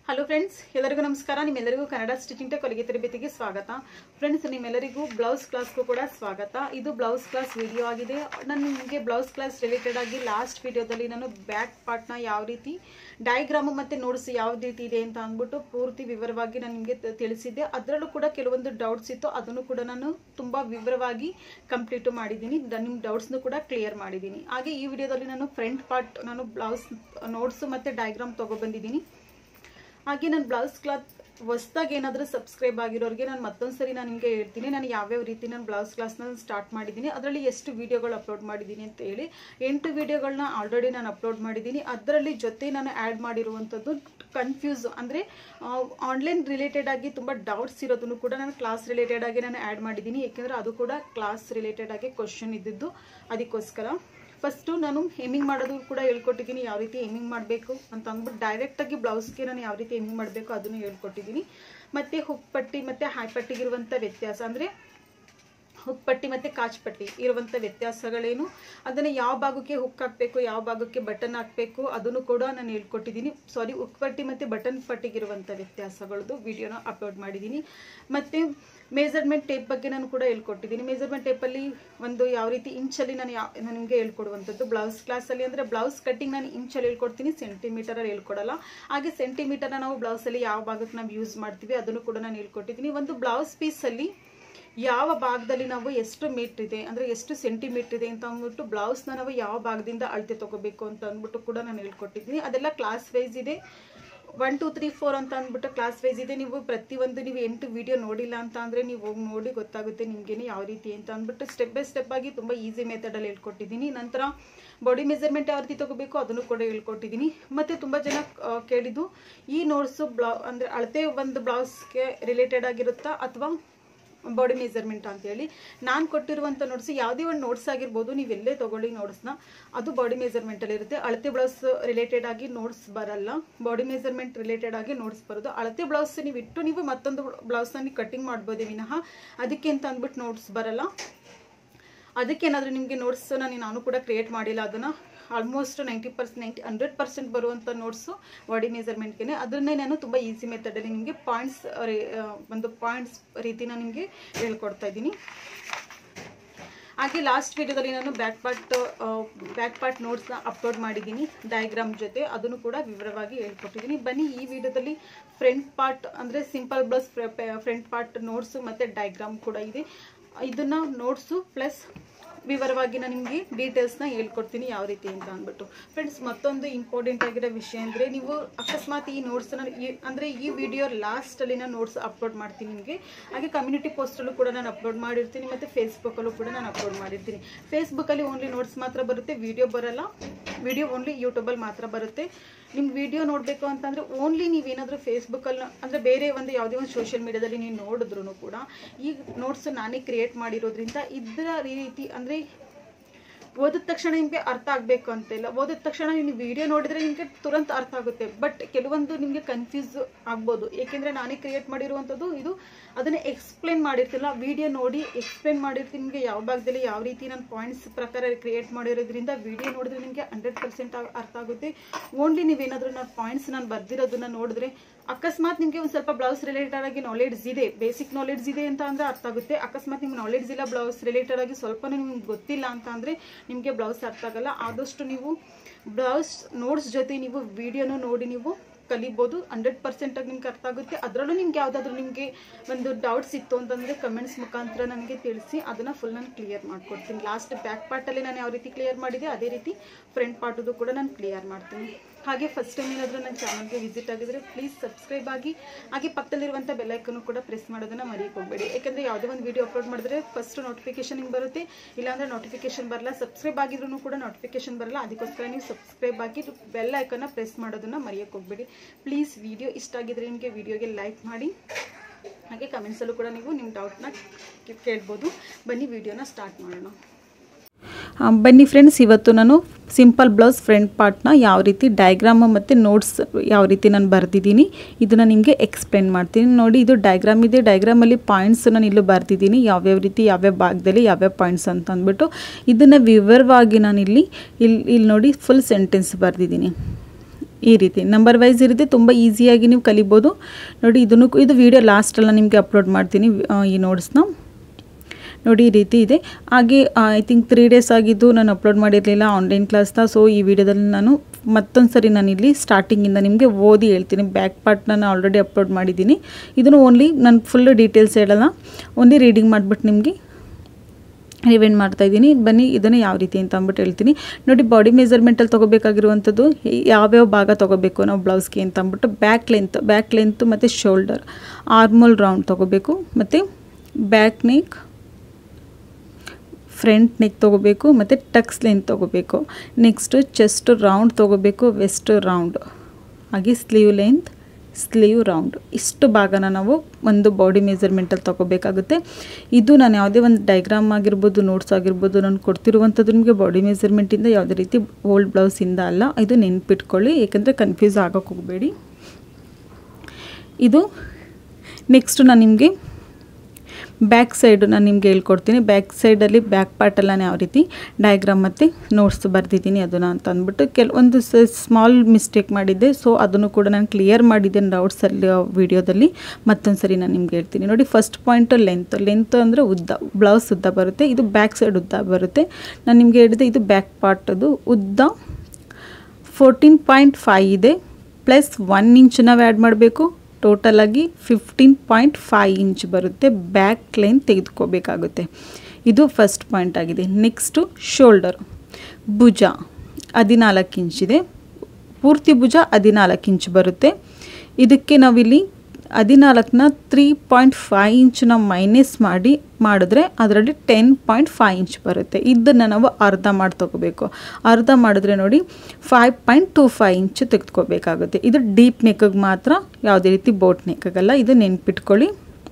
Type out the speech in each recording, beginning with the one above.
hello friends ಎಲ್ಲರಿಗೂ ನಮಸ್ಕಾರ ನಿಮ್ಮೆಲ್ಲರಿಗೂ ಕನ್ನಡ ಸ್ಟಿಚಿಂಗ್ ಟೆಕ್ ಹೊಲಿಗೆ ತರಬೇತಿಗೆ ಸ್ವಾಗತ ಫ್ರೆಂಡ್ಸ್ ನಿಮ್ಮೆಲ್ಲರಿಗೂ ಬ್ಲೌಸ್ ಕ್ಲಾಸ್ಗೂ ಕೂಡ ಸ್ವಾಗತ ಇದು ಬ್ಲೌಸ್ ಕ್ಲಾಸ್ ವಿಡಿಯೋ ಆಗಿದೆ ನಾನು ನಿಮಗೆ ಬ್ಲೌಸ್ ಕ್ಲಾಸ್ ರಿಲೇಟೆಡ್ ಆಗಿ ಲಾಸ್ಟ್ ವಿಡಿಯೋದಲ್ಲಿ ನಾನು ಬ್ಯಾಕ್ ಪಾರ್ಟ್ನ ಯಾವ ರೀತಿ ಡಯಾಗ್ರಾಮು ಮತ್ತು ನೋಟ್ಸ್ ಯಾವ ರೀತಿ ಇದೆ ಅಂತ ಅಂದ್ಬಿಟ್ಟು ಪೂರ್ತಿ ವಿವರವಾಗಿ ನಾನು ನಿಮಗೆ ತಿಳಿಸಿದ್ದೆ ಅದರಲ್ಲೂ ಕೂಡ ಕೆಲವೊಂದು ಡೌಟ್ಸ್ ಇತ್ತು ಅದನ್ನು ಕೂಡ ನಾನು ತುಂಬ ವಿವರವಾಗಿ ಕಂಪ್ಲೀಟು ಮಾಡಿದ್ದೀನಿ ನಿಮ್ಮ ಡೌಟ್ಸ್ನು ಕೂಡ ಕ್ಲಿಯರ್ ಮಾಡಿದ್ದೀನಿ ಹಾಗೆ ಈ ವಿಡಿಯೋದಲ್ಲಿ ನಾನು ಫ್ರಂಟ್ ಪಾರ್ಟ್ ನಾನು ಬ್ಲೌಸ್ ನೋಟ್ಸು ಮತ್ತು ಡಯಾಗ್ರಾಮ್ ತೊಗೊಬಂದಿದ್ದೀನಿ ಹಾಗೆ ನಾನು ಬ್ಲೌಸ್ ಕ್ಲಾತ್ ಹೊಸ್ದಾಗಿ ಏನಾದರೂ ಸಬ್ಸ್ಕ್ರೈಬ್ ಆಗಿರೋರಿಗೆ ನಾನು ಮತ್ತೊಂದು ಸರಿ ನಾನು ನಿಮಗೆ ಹೇಳ್ತೀನಿ ನಾನು ಯಾವ್ಯಾವ ರೀತಿ ನಾನು ಬ್ಲೌಸ್ ಕ್ಲಾಸ್ನ ಸ್ಟಾರ್ಟ್ ಮಾಡಿದ್ದೀನಿ ಅದರಲ್ಲಿ ಎಷ್ಟು ವೀಡಿಯೋಗಳು ಅಪ್ಲೋಡ್ ಮಾಡಿದ್ದೀನಿ ಅಂತ ಹೇಳಿ ಎಂಟು ವೀಡಿಯೋಗಳನ್ನ ಆಲ್ರೆಡಿ ನಾನು ಅಪ್ಲೋಡ್ ಮಾಡಿದ್ದೀನಿ ಅದರಲ್ಲಿ ಜೊತೆ ನಾನು ಆ್ಯಡ್ ಮಾಡಿರುವಂಥದ್ದು ಕನ್ಫ್ಯೂಸ್ ಅಂದರೆ ಆನ್ಲೈನ್ ರಿಲೇಟೆಡ್ ಆಗಿ ತುಂಬ ಡೌಟ್ಸ್ ಇರೋದನ್ನು ಕೂಡ ನಾನು ಕ್ಲಾಸ್ ರಿಲೇಟೆಡ್ ಆಗಿ ನಾನು ಆ್ಯಡ್ ಮಾಡಿದ್ದೀನಿ ಏಕೆಂದರೆ ಅದು ಕೂಡ ಕ್ಲಾಸ್ ರಿಲೇಟೆಡ್ ಆಗಿ ಕ್ವಶನ್ ಇದ್ದಿದ್ದು ಅದಕ್ಕೋಸ್ಕರ ಫಸ್ಟು ನಾನು ಹೆಮ್ಮಿಂಗ್ ಮಾಡೋದು ಕೂಡ ಹೇಳ್ಕೊಟ್ಟಿದ್ದೀನಿ ಯಾವ ರೀತಿ ಹೆಮ್ಮಿಂಗ್ ಮಾಡಬೇಕು ಅಂತ ಅಂದ್ಬಿಟ್ಟು ಡೈರೆಕ್ಟಾಗಿ ಬ್ಲೌಸ್ಗೆ ನಾನು ಯಾವ ರೀತಿ ಹೆಮ್ಮಿಂಗ್ ಮಾಡಬೇಕು ಅದನ್ನು ಹೇಳ್ಕೊಟ್ಟಿದ್ದೀನಿ ಮತ್ತು ಹುಕ್ ಪಟ್ಟಿ ಮತ್ತು ಹಾಯ್ ಪಟ್ಟಿಗಿರುವಂಥ ವ್ಯತ್ಯಾಸ ಅಂದರೆ ಹುಕ್ ಪಟ್ಟಿ ಮತ್ತು ಕಾಚ್ ಪಟ್ಟಿ ಇರುವಂಥ ವ್ಯತ್ಯಾಸಗಳೇನು ಅದನ್ನು ಯಾವ ಭಾಗಕ್ಕೆ ಹುಕ್ ಹಾಕಬೇಕು ಯಾವ ಭಾಗಕ್ಕೆ ಬಟನ್ ಹಾಕಬೇಕು ಅದನ್ನು ಕೂಡ ನಾನು ಹೇಳ್ಕೊಟ್ಟಿದ್ದೀನಿ ಸಾರಿ ಹುಕ್ ಪಟ್ಟಿ ಮತ್ತು ಬಟನ್ ಪಟ್ಟಿಗಿರುವಂಥ ವ್ಯತ್ಯಾಸಗಳದ್ದು ವಿಡಿಯೋನ ಅಪ್ಲೋಡ್ ಮಾಡಿದ್ದೀನಿ ಮತ್ತು ಮೆಜರ್ಮೆಂಟ್ ಟೇಪ್ ಬಗ್ಗೆ ನಾನು ಕೂಡ ಹೇಳ್ಕೊಟ್ಟಿದ್ದೀನಿ ಮೆಜರ್ಮೆಂಟ್ ಟೇಪಲ್ಲಿ ಒಂದು ಯಾವ ರೀತಿ ಇಂಚಲ್ಲಿ ನಾನು ಯಾವ ನಾನು ನಿಮಗೆ ಹೇಳ್ಕೊಡುವಂಥದ್ದು ಬ್ಲೌಸ್ ಕ್ಲಾಸಲ್ಲಿ ಅಂದರೆ ಬ್ಲೌಸ್ ಕಟ್ಟಿಂಗ್ ನಾನು ಇಂಚಲ್ಲಿ ಹೇಳ್ಕೊಡ್ತೀನಿ ಸೆಂಟಿಮೀಟರಲ್ಲಿ ಹೇಳ್ಕೊಡಲ್ಲ ಹಾಗೆ ಸೆಂಟಿಮೀಟರ್ನ ನಾವು ಬ್ಲೌಸಲ್ಲಿ ಯಾವ ಭಾಗಕ್ಕೆ ನಾವು ಯೂಸ್ ಮಾಡ್ತೀವಿ ಅದನ್ನು ಕೂಡ ನಾನು ಹೇಳ್ಕೊಟ್ಟಿದ್ದೀನಿ ಒಂದು ಬ್ಲೌಸ್ ಪೀಸಲ್ಲಿ ಯಾವ ಭಾಗದಲ್ಲಿ ನಾವು ಎಷ್ಟು ಮೀಟ್ರ್ ಇದೆ ಅಂದರೆ ಎಷ್ಟು ಸೆಂಟಿಮೀಟ್ರ್ ಇದೆ ಅಂತ ಅಂದ್ಬಿಟ್ಟು ಬ್ಲೌಸ್ನ ನಾವು ಯಾವ ಭಾಗದಿಂದ ಅಳತೆ ತೊಗೋಬೇಕು ಅಂತ ಅಂದ್ಬಿಟ್ಟು ಕೂಡ ನಾನು ಹೇಳ್ಕೊಟ್ಟಿದ್ದೀನಿ ಅದೆಲ್ಲ ಕ್ಲಾಸ್ ವೈಸ್ ಇದೆ ಒನ್ ಟು ತ್ರೀ ಫೋರ್ ಅಂತ ಅಂದ್ಬಿಟ್ಟು ಕ್ಲಾಸ್ ವೈಸ್ ಇದೆ ನೀವು ಪ್ರತಿಯೊಂದು ನೀವು ಎಂಟು ವಿಡಿಯೋ ನೋಡಿಲ್ಲ ಅಂತ ಅಂದರೆ ನೀವು ಹೋಗಿ ನೋಡಿ ಗೊತ್ತಾಗುತ್ತೆ ನಿಮಗೇನೆ ಯಾವ ರೀತಿ ಅಂತ ಅಂದ್ಬಿಟ್ಟು ಸ್ಟೆಪ್ ಬೈ ಸ್ಟೆಪ್ ಆಗಿ ತುಂಬ ಈಸಿ ಮೆಥಡಲ್ಲಿ ಹೇಳ್ಕೊಟ್ಟಿದ್ದೀನಿ ನಂತರ ಬಾಡಿ ಮೆಜರ್ಮೆಂಟ್ ಯಾವ ರೀತಿ ತೊಗೋಬೇಕು ಅದನ್ನು ಕೂಡ ಹೇಳ್ಕೊಟ್ಟಿದ್ದೀನಿ ಮತ್ತು ತುಂಬ ಜನ ಕೇಳಿದ್ದು ಈ ನೋಟ್ಸು ಬ್ಲೌ ಅಂದರೆ ಅಳತೆ ಒಂದು ಬ್ಲೌಸ್ಗೆ ರಿಲೇಟೆಡ್ ಆಗಿರುತ್ತಾ ಅಥವಾ ಬಾಡಿ ಮೆಜರ್ಮೆಂಟ್ ಅಂತೇಳಿ ನಾನು ಕೊಟ್ಟಿರುವಂಥ ನೋಟ್ಸ್ ಯಾವುದೇ ಒಂದು ನೋಟ್ಸ್ ಆಗಿರ್ಬೋದು ನೀವೆಲ್ಲೇ ತೊಗೊಳ್ಳಿ ನೋಟ್ಸ್ನ ಅದು ಬಾಡಿ ಮೆಜರ್ಮೆಂಟಲ್ಲಿ ಇರುತ್ತೆ ಅಳತೆ ಬ್ಲೌಸ್ ರಿಲೇಟೆಡ್ ಆಗಿ ನೋಟ್ಸ್ ಬರಲ್ಲ ಬಾಡಿ ಮೆಜರ್ಮೆಂಟ್ ರಿಲೇಟೆಡ್ ಆಗಿ ನೋಟ್ಸ್ ಬರೋದು ಅಳತೆ ಬ್ಲೌಸ್ ನೀವು ಇಟ್ಟು ನೀವು ಮತ್ತೊಂದು ಬ್ಲೌಸ್ನ ನೀವು ಕಟ್ಟಿಂಗ್ ಮಾಡ್ಬೋದೇ ವಿನಃ ಅದಕ್ಕೆ ಅಂತ ಅಂದ್ಬಿಟ್ಟು ನೋಟ್ಸ್ ಬರಲ್ಲ ಅದಕ್ಕೇನಾದರೂ ನಿಮಗೆ ನೋಟ್ಸನ್ನ ನಾನು ಕೂಡ ಕ್ರಿಯೇಟ್ ಮಾಡಿಲ್ಲ ಅದನ್ನು almost ninety percent ninety hundred percent ಬರುವಂಥ ನೋಟ್ಸು ಬಾಡಿ ಮೆಜರ್ಮೆಂಟ್ಗೆ ಅದನ್ನೇ ನಾನು ತುಂಬ ಈಸಿ ಮೆಥಡಲ್ಲಿ ನಿಮಗೆ ಪಾಯಿಂಟ್ಸ್ ಒಂದು ಪಾಯಿಂಟ್ಸ್ ರೀತಿನ ನಿಮಗೆ ಹೇಳ್ಕೊಡ್ತಾ ಇದ್ದೀನಿ ಹಾಗೆ ಲಾಸ್ಟ್ ವಿಡಿಯೋದಲ್ಲಿ ನಾನು ಬ್ಯಾಕ್ ಪಾರ್ಟ್ ಬ್ಯಾಕ್ ಪಾರ್ಟ್ ನೋಟ್ಸ್ನ ಅಪ್ಲೋಡ್ ಮಾಡಿದ್ದೀನಿ ಡಯಾಗ್ರಾಮ್ ಜೊತೆ ಅದನ್ನು ಕೂಡ ವಿವರವಾಗಿ ಹೇಳ್ಕೊಟ್ಟಿದ್ದೀನಿ ಬನ್ನಿ ಈ ವಿಡಿಯೋದಲ್ಲಿ ಫ್ರಂಟ್ ಪಾರ್ಟ್ ಅಂದರೆ simple blouse front part notes ಮತ್ತು ಡಯಾಗ್ರಾಮ್ ಕೂಡ ಇದೆ ಇದನ್ನು ನೋಟ್ಸು ಪ್ಲಸ್ ವಿವರವಾಗಿ ನಾನು ನಿಮಗೆ ಡೀಟೇಲ್ಸ್ನ ಹೇಳ್ಕೊಡ್ತೀನಿ ಯಾವ ರೀತಿ ಅಂತ ಅಂದ್ಬಿಟ್ಟು ಫ್ರೆಂಡ್ಸ್ ಮತ್ತೊಂದು ಇಂಪಾರ್ಟೆಂಟ್ ಆಗಿರೋ ವಿಷಯ ಅಂದರೆ ನೀವು ಅಕಸ್ಮಾತ್ ಈ ನೋಟ್ಸನ್ನ ಅಂದರೆ ಈ ವಿಡಿಯೋ ಲಾಸ್ಟಲ್ಲಿ ನಾನು ನೋಟ್ಸ್ ಅಪ್ಲೋಡ್ ಮಾಡ್ತೀನಿ ನಿಮಗೆ ಹಾಗೆ ಕಮ್ಯುನಿಟಿ ಪೋಸ್ಟಲ್ಲೂ ಕೂಡ ನಾನು ಅಪ್ಲೋಡ್ ಮಾಡಿರ್ತೀನಿ ಮತ್ತು ಫೇಸ್ಬುಕ್ಕಲ್ಲೂ ಕೂಡ ನಾನು ಅಪ್ಲೋಡ್ ಮಾಡಿರ್ತೀನಿ ಫೇಸ್ಬುಕ್ಕಲ್ಲಿ ಓನ್ಲಿ ನೋಟ್ಸ್ ಮಾತ್ರ ಬರುತ್ತೆ ವಿಡಿಯೋ ಬರಲ್ಲ ವಿಡಿಯೋ ಓನ್ಲಿ ಯೂಟ್ಯೂಬಲ್ಲಿ ಮಾತ್ರ ಬರುತ್ತೆ ನಿಮ್ಮ ವಿಡಿಯೋ ನೋಡಬೇಕು ಅಂತಂದರೆ ಓನ್ಲಿ ನೀವೇನಾದರೂ ಫೇಸ್ಬುಕ್ಕಲ್ಲಿ ಅಂದರೆ ಬೇರೆ ಒಂದು ಯಾವುದೇ ಒಂದು ಸೋಷಿಯಲ್ ಮೀಡಿಯಾದಲ್ಲಿ ನೀವು ನೋಡಿದ್ರೂ ಕೂಡ ಈ ನೋಟ್ಸ್ ನಾನೇ ಕ್ರಿಯೇಟ್ ಮಾಡಿರೋದ್ರಿಂದ ಇದರ ರೀತಿ ಅಂದರೆ ಓದಿದ ತಕ್ಷಣ ನಿಮಗೆ ಅರ್ಥ ಆಗಬೇಕು ಅಂತ ಇಲ್ಲ ಓದಿದ ತಕ್ಷಣ ನೀವು ವಿಡಿಯೋ ನೋಡಿದರೆ ನಿಮಗೆ ತುರಂತ ಅರ್ಥ ಆಗುತ್ತೆ ಬಟ್ ಕೆಲವೊಂದು ನಿಮಗೆ ಕನ್ಫ್ಯೂಸ್ ಆಗ್ಬೋದು ಏಕೆಂದರೆ ನಾನೇ ಕ್ರಿಯೇಟ್ ಮಾಡಿರುವಂಥದ್ದು ಇದು ಅದನ್ನು ಎಕ್ಸ್ಪ್ಲೇನ್ ಮಾಡಿರ್ತಿಲ್ಲ ವಿಡಿಯೋ ನೋಡಿ ಎಕ್ಸ್ಪ್ಲೇನ್ ಮಾಡಿರ್ತೀನಿ ನಿಮಗೆ ಯಾವ ಭಾಗದಲ್ಲಿ ಯಾವ ರೀತಿ ನಾನು ಪಾಯಿಂಟ್ಸ್ ಪ್ರಕಾರ ಕ್ರಿಯೇಟ್ ಮಾಡಿರೋದ್ರಿಂದ ವಿಡಿಯೋ ನೋಡಿದ್ರೆ ನಿಮಗೆ ಹಂಡ್ರೆಡ್ ಪರ್ಸೆಂಟ್ ಅರ್ಥ ಆಗುತ್ತೆ ಓನ್ಲಿ ನೀವೇನಾದರೂ ನಾನು ಪಾಯಿಂಟ್ಸ್ ನಾನು ಬರ್ದಿರೋದನ್ನ ನೋಡಿದ್ರೆ ಅಕಸ್ಮಾತ್ ನಿಮಗೆ ಒಂದು ಸ್ವಲ್ಪ ಬ್ಲೌಸ್ ರಿಲೇಟೆಡ್ ಆಗಿ ನಾಲೆಡ್ಜ್ ಇದೆ ಬೇಸಿಕ್ ನಾಲೆಡ್ಜ್ ಇದೆ ಅಂತ ಅಂದರೆ ಅರ್ಥ ಆಗುತ್ತೆ ಅಕಸ್ಮಾತ್ ನಿಮ್ಗೆ ನಾಲೆಡ್ಜ್ ಇಲ್ಲ ಬ್ಲೌಸ್ ರಿಲೇಟೆಡ್ ಆಗಿ ಸ್ವಲ್ಪ ನಿಮ್ಗೆ ಗೊತ್ತಿಲ್ಲ ಅಂತ ಅಂದರೆ ನಿಮಗೆ ಬ್ಲೌಸ್ ಅರ್ಥ ಆಗಲ್ಲ ಆದಷ್ಟು ನೀವು ಬ್ಲೌಸ್ ನೋಟ್ಸ್ ಜೊತೆ ನೀವು ವಿಡಿಯೋನ ನೋಡಿ ನೀವು ಕಲಿಬೋದು ಹಂಡ್ರೆಡ್ ಪರ್ಸೆಂಟಾಗಿ ನಿಮ್ಗೆ ಅರ್ಥ ಆಗುತ್ತೆ ಅದರಲ್ಲೂ ನಿಮ್ಗೆ ಯಾವುದಾದ್ರೂ ನಿಮಗೆ ಒಂದು ಡೌಟ್ಸ್ ಇತ್ತು ಅಂತಂದರೆ ಕಮೆಂಟ್ಸ್ ಮುಖಾಂತರ ನನಗೆ ತಿಳಿಸಿ ಅದನ್ನು ಫುಲ್ ನಾನು ಕ್ಲಿಯರ್ ಮಾಡ್ಕೊಡ್ತೀನಿ ಲಾಸ್ಟ್ ಬ್ಯಾಕ್ ಪಾರ್ಟಲ್ಲಿ ನಾನು ಯಾವ ರೀತಿ ಕ್ಲಿಯರ್ ಮಾಡಿದೆ ಅದೇ ರೀತಿ ಫ್ರಂಟ್ ಪಾರ್ಟದು ಕೂಡ ನಾನು ಕ್ಲಿಯರ್ ಮಾಡ್ತೀನಿ ಹಾಗೆ ಫಸ್ಟ್ ಟೈಮ್ ಏನಾದರೂ ನನ್ನ ಚಾನಲ್ಗೆ ವಿಸಿಟ್ ಆಗಿದ್ರೆ ಪ್ಲೀಸ್ ಸಬ್ಸ್ಕ್ರೈಬ್ ಆಗಿ ಹಾಗೆ ಪಕ್ಕದಲ್ಲಿರುವಂಥ ಬೆಲ್ಲೈಕನ್ನು ಕೂಡ ಪ್ರೆಸ್ ಮಾಡೋದನ್ನು ಮರೆಯಕ್ಕೆ ಹೋಗಬೇಡಿ ಯಾಕೆಂದರೆ ಯಾವುದೇ ಒಂದು ವೀಡಿಯೋ ಅಪ್ಲೋಡ್ ಮಾಡಿದ್ರೆ ಫಸ್ಟ್ ನೋಟಿಫಿಕೇಶನ್ ಹಿಂಗೆ ಬರುತ್ತೆ ಇಲ್ಲಾಂದರೆ ನೋಟಿಫಿಕೇಶನ್ ಬರಲ್ಲ ಸಬ್ಸ್ಕ್ರೈಬ್ ಆಗಿದ್ರೂ ಕೂಡ ನೋಟಿಫಿಕೇಶನ್ ಬರಲ್ಲ ಅದಕ್ಕೋಸ್ಕರ ನೀವು ಸಬ್ಸ್ಕ್ರೈಬ್ ಆಗಿ ಬೆಲ್ ಐಕನ್ನ ಪ್ರೆಸ್ ಮಾಡೋದನ್ನು ಮರೆಯಕ್ಕೆ ಹೋಗಬೇಡಿ ಪ್ಲೀಸ್ ವಿಡಿಯೋ ಇಷ್ಟ ಆಗಿದ್ರೆ ನಿಮಗೆ ವಿಡಿಯೋಗೆ ಲೈಕ್ ಮಾಡಿ ಹಾಗೆ ಕಮೆಂಟ್ಸಲ್ಲೂ ಕೂಡ ನೀವು ನಿಮ್ಮ ಡೌಟ್ನ ಕೇಳ್ಬೋದು ಬನ್ನಿ ವಿಡಿಯೋನ ಸ್ಟಾರ್ಟ್ ಮಾಡೋಣ ಬನ್ನಿ ಫ್ರೆಂಡ್ಸ್ ಇವತ್ತು ನಾನು ಸಿಂಪಲ್ ಬ್ಲೌಸ್ ಫ್ರಂಟ್ ಪಾರ್ಟ್ನ ಯಾವ ರೀತಿ ಡಯಾಗ್ರಾಮ್ ಮತ್ತು ನೋಟ್ಸ್ ಯಾವ ರೀತಿ ನಾನು ಬರೆದಿದ್ದೀನಿ ಇದನ್ನು ನಿಮಗೆ ಎಕ್ಸ್ಪ್ಲೇನ್ ಮಾಡ್ತೀನಿ ನೋಡಿ ಇದು ಡಯಾಗ್ರಾಮ್ ಇದೆ ಡಯಾಗ್ರಾಮಲ್ಲಿ ಪಾಯಿಂಟ್ಸ್ ನಾನು ಇಲ್ಲೂ ಬರೆದಿದ್ದೀನಿ ಯಾವ್ಯಾವ ರೀತಿ ಯಾವ್ಯಾವ ಭಾಗದಲ್ಲಿ ಯಾವ್ಯಾವ ಪಾಯಿಂಟ್ಸ್ ಅಂತ ಅಂದ್ಬಿಟ್ಟು ಇದನ್ನು ವಿವರವಾಗಿ ನಾನು ಇಲ್ಲಿ ಇಲ್ಲಿ ಇಲ್ಲಿ ನೋಡಿ ಫುಲ್ ಸೆಂಟೆನ್ಸ್ ಬರೆದಿದ್ದೀನಿ ಈ ರೀತಿ ನಂಬರ್ ವೈಸ್ ಇರುತ್ತೆ ತುಂಬ ಈಸಿಯಾಗಿ ನೀವು ಕಲಿಬೋದು ನೋಡಿ ಇದನ್ನು ಇದು ವಿಡಿಯೋ ಲಾಸ್ಟೆಲ್ಲ ನಿಮಗೆ ಅಪ್ಲೋಡ್ ಮಾಡ್ತೀನಿ ಆ, ಈ ನೋಟ್ಸ್ನ ನೋಡಿ ಈ ರೀತಿ ಇದೆ ಹಾಗೆ ಐ ಥಿಂಕ್ ತ್ರೀ ಡೇಸ್ ಆಗಿದ್ದು ನಾನು ಅಪ್ಲೋಡ್ ಮಾಡಿರಲಿಲ್ಲ ಆನ್ಲೈನ್ ಕ್ಲಾಸ್ನ ಸೊ ಈ ವಿಡಿಯೋದಲ್ಲಿ ನಾನು ಮತ್ತೊಂದು ಸರಿ ನಾನು ಇಲ್ಲಿ ಸ್ಟಾರ್ಟಿಂಗಿಂದ ನಿಮಗೆ ಓದಿ ಹೇಳ್ತೀನಿ ಬ್ಯಾಕ್ ಪಾರ್ಟ್ ನಾನು ಆಲ್ರೆಡಿ ಅಪ್ಲೋಡ್ ಮಾಡಿದ್ದೀನಿ ಇದನ್ನು ಓನ್ಲಿ ನಾನು ಫುಲ್ಲು ಡೀಟೇಲ್ಸ್ ಹೇಳಲ್ಲ ಓನ್ಲಿ ರೀಡಿಂಗ್ ಮಾಡಿಬಿಟ್ಟು ನಿಮಗೆ ರಿವೆಂಡ್ ಮಾಡ್ತಾ ಇದ್ದೀನಿ ಬನ್ನಿ ಇದನ್ನು ಯಾವ ರೀತಿ ಅಂತ ಅಂದ್ಬಿಟ್ಟು ಹೇಳ್ತೀನಿ ನೋಡಿ ಬಾಡಿ ಮೆಜರ್ಮೆಂಟಲ್ಲಿ ತೊಗೋಬೇಕಾಗಿರುವಂಥದ್ದು ಯಾವ್ಯಾವ ಭಾಗ ತೊಗೋಬೇಕು ನಾವು ಬ್ಲೌಸ್ಗೆ ಅಂತ ಅಂದ್ಬಿಟ್ಟು ಬ್ಯಾಕ್ ಲೆಂತ್ ಬ್ಯಾಕ್ ಲೆಂತ್ ಮತ್ತು ಶೋಲ್ಡರ್ ಆರ್ಮೋಲ್ ರೌಂಡ್ ತೊಗೋಬೇಕು ಮತ್ತು ಬ್ಯಾಕ್ ನೆಕ್ ಫ್ರಂಟ್ ನೆಕ್ ತೊಗೋಬೇಕು ಮತ್ತು ಟಕ್ಸ್ ಲೆಂತ್ ತೊಗೋಬೇಕು ನೆಕ್ಸ್ಟು ಚೆಸ್ಟ್ ರೌಂಡ್ ತೊಗೋಬೇಕು ವೆಸ್ಟ್ ರೌಂಡ್ ಹಾಗೆ ಸ್ಲೀವ್ ಲೆಂತ್ ಸ್ಲೀವ್ ರೌಂಡ್ ಇಷ್ಟು ಭಾಗನ ನಾವು ಒಂದು ಬಾಡಿ ಮೆಜರ್ಮೆಂಟಲ್ಲಿ ತೊಗೋಬೇಕಾಗುತ್ತೆ ಇದು ನಾನು ಯಾವುದೇ ಒಂದು ಡೈಗ್ರಾಮ್ ಆಗಿರ್ಬೋದು ನೋಟ್ಸ್ ಆಗಿರ್ಬೋದು ನಾನು ಕೊಡ್ತಿರುವಂಥದ್ದು ನಿಮಗೆ ಬಾಡಿ ಮೆಜರ್ಮೆಂಟಿಂದ ಯಾವುದೇ ರೀತಿ ಓಲ್ಡ್ ಬ್ಲೌಸಿಂದ ಅಲ್ಲ ಇದು ನೆನ್ಪಿಟ್ಕೊಳ್ಳಿ ಏಕೆಂದರೆ ಕನ್ಫ್ಯೂಸ್ ಆಗೋಕ್ಕೆ ಹೋಗಬೇಡಿ ಇದು ನೆಕ್ಸ್ಟು ನಾನು ನಿಮಗೆ ಬ್ಯಾಕ್ ಸೈಡು ನಾನು ನಿಮ್ಗೆ ಹೇಳ್ಕೊಡ್ತೀನಿ ಬ್ಯಾಕ್ ಸೈಡಲ್ಲಿ ಬ್ಯಾಕ್ ಪಾರ್ಟಲ್ಲಿ ನಾನು ಯಾವ ರೀತಿ ಡಯಾಗ್ರಾಮ್ ಮತ್ತು ನೋಟ್ಸ್ ಬರೆದಿದ್ದೀನಿ ಅದನ್ನು ಅಂತ ಅಂದ್ಬಿಟ್ಟು ಕೆಲವೊಂದು ಸ್ಮಾಲ್ ಮಿಸ್ಟೇಕ್ ಮಾಡಿದ್ದೆ ಸೊ ಅದನ್ನು ಕೂಡ ನಾನು ಕ್ಲಿಯರ್ ಮಾಡಿದ್ದೇನೆ ಡೌಟ್ಸಲ್ಲಿ ವಿಡಿಯೋದಲ್ಲಿ ಮತ್ತೊಂದು ಸರಿ ನಾನು ನಿಮ್ಗೆ ಹೇಳ್ತೀನಿ ನೋಡಿ ಫಸ್ಟ್ ಪಾಯಿಂಟು ಲೆಂತ್ ಲೆಂತ್ ಅಂದರೆ ಉದ್ದ ಬ್ಲೌಸ್ ಉದ್ದ ಬರುತ್ತೆ ಇದು ಬ್ಯಾಕ್ ಸೈಡ್ ಉದ್ದ ಬರುತ್ತೆ ನಾನು ನಿಮಗೆ ಹೇಳಿದೆ ಇದು ಬ್ಯಾಕ್ ಪಾರ್ಟದು ಉದ್ದ ಫೋರ್ಟೀನ್ ಪಾಯಿಂಟ್ ಫೈ ಇದೆ ಪ್ಲಸ್ ಒನ್ ಇಂಚ್ ನಾವು ಆ್ಯಡ್ ಮಾಡಬೇಕು ಟೋಟಲಾಗಿ ಫಿಫ್ಟೀನ್ ಪಾಯಿಂಟ್ ಫೈ ಇಂಚ್ ಬರುತ್ತೆ ಬ್ಯಾಕ್ ಲೈನ್ ತೆಗೆದುಕೋಬೇಕಾಗುತ್ತೆ ಇದು ಫಸ್ಟ್ ಪಾಯಿಂಟ್ ಆಗಿದೆ ನೆಕ್ಸ್ಟು ಶೋಲ್ಡರ್ ಭುಜ ಹದಿನಾಲ್ಕು ಇಂಚಿದೆ ಪೂರ್ತಿ ಭುಜ ಹದಿನಾಲ್ಕು ಇಂಚ್ ಬರುತ್ತೆ ಇದಕ್ಕೆ ನಾವಿಲ್ಲಿ ಹದಿನಾಲ್ಕನ್ನ ತ್ರೀ ಪಾಯಿಂಟ್ ಫೈ ಇಂಚನ್ನ ಮೈನಸ್ ಮಾಡಿ ಮಾಡಿದ್ರೆ ಅದರಲ್ಲಿ ಟೆನ್ ಪಾಯಿಂಟ್ ಫೈ ಇಂಚ್ ಬರುತ್ತೆ ಇದನ್ನು ನಾವು ಅರ್ಧ ಮಾಡಿ ತೊಗೋಬೇಕು ಅರ್ಧ ಮಾಡಿದ್ರೆ ನೋಡಿ five point two five inch ತೆಗೆದುಕೋಬೇಕಾಗುತ್ತೆ ಇದು ಡೀಪ್ ನೆಕ್ಕಿಗೆ ಮಾತ್ರ ಯಾವುದೇ ರೀತಿ ಬೋಟ್ ನೆಕ್ಕಾಗಲ್ಲ ಇದು ನೆನ್ಪಿಟ್ಕೊಳ್ಳಿ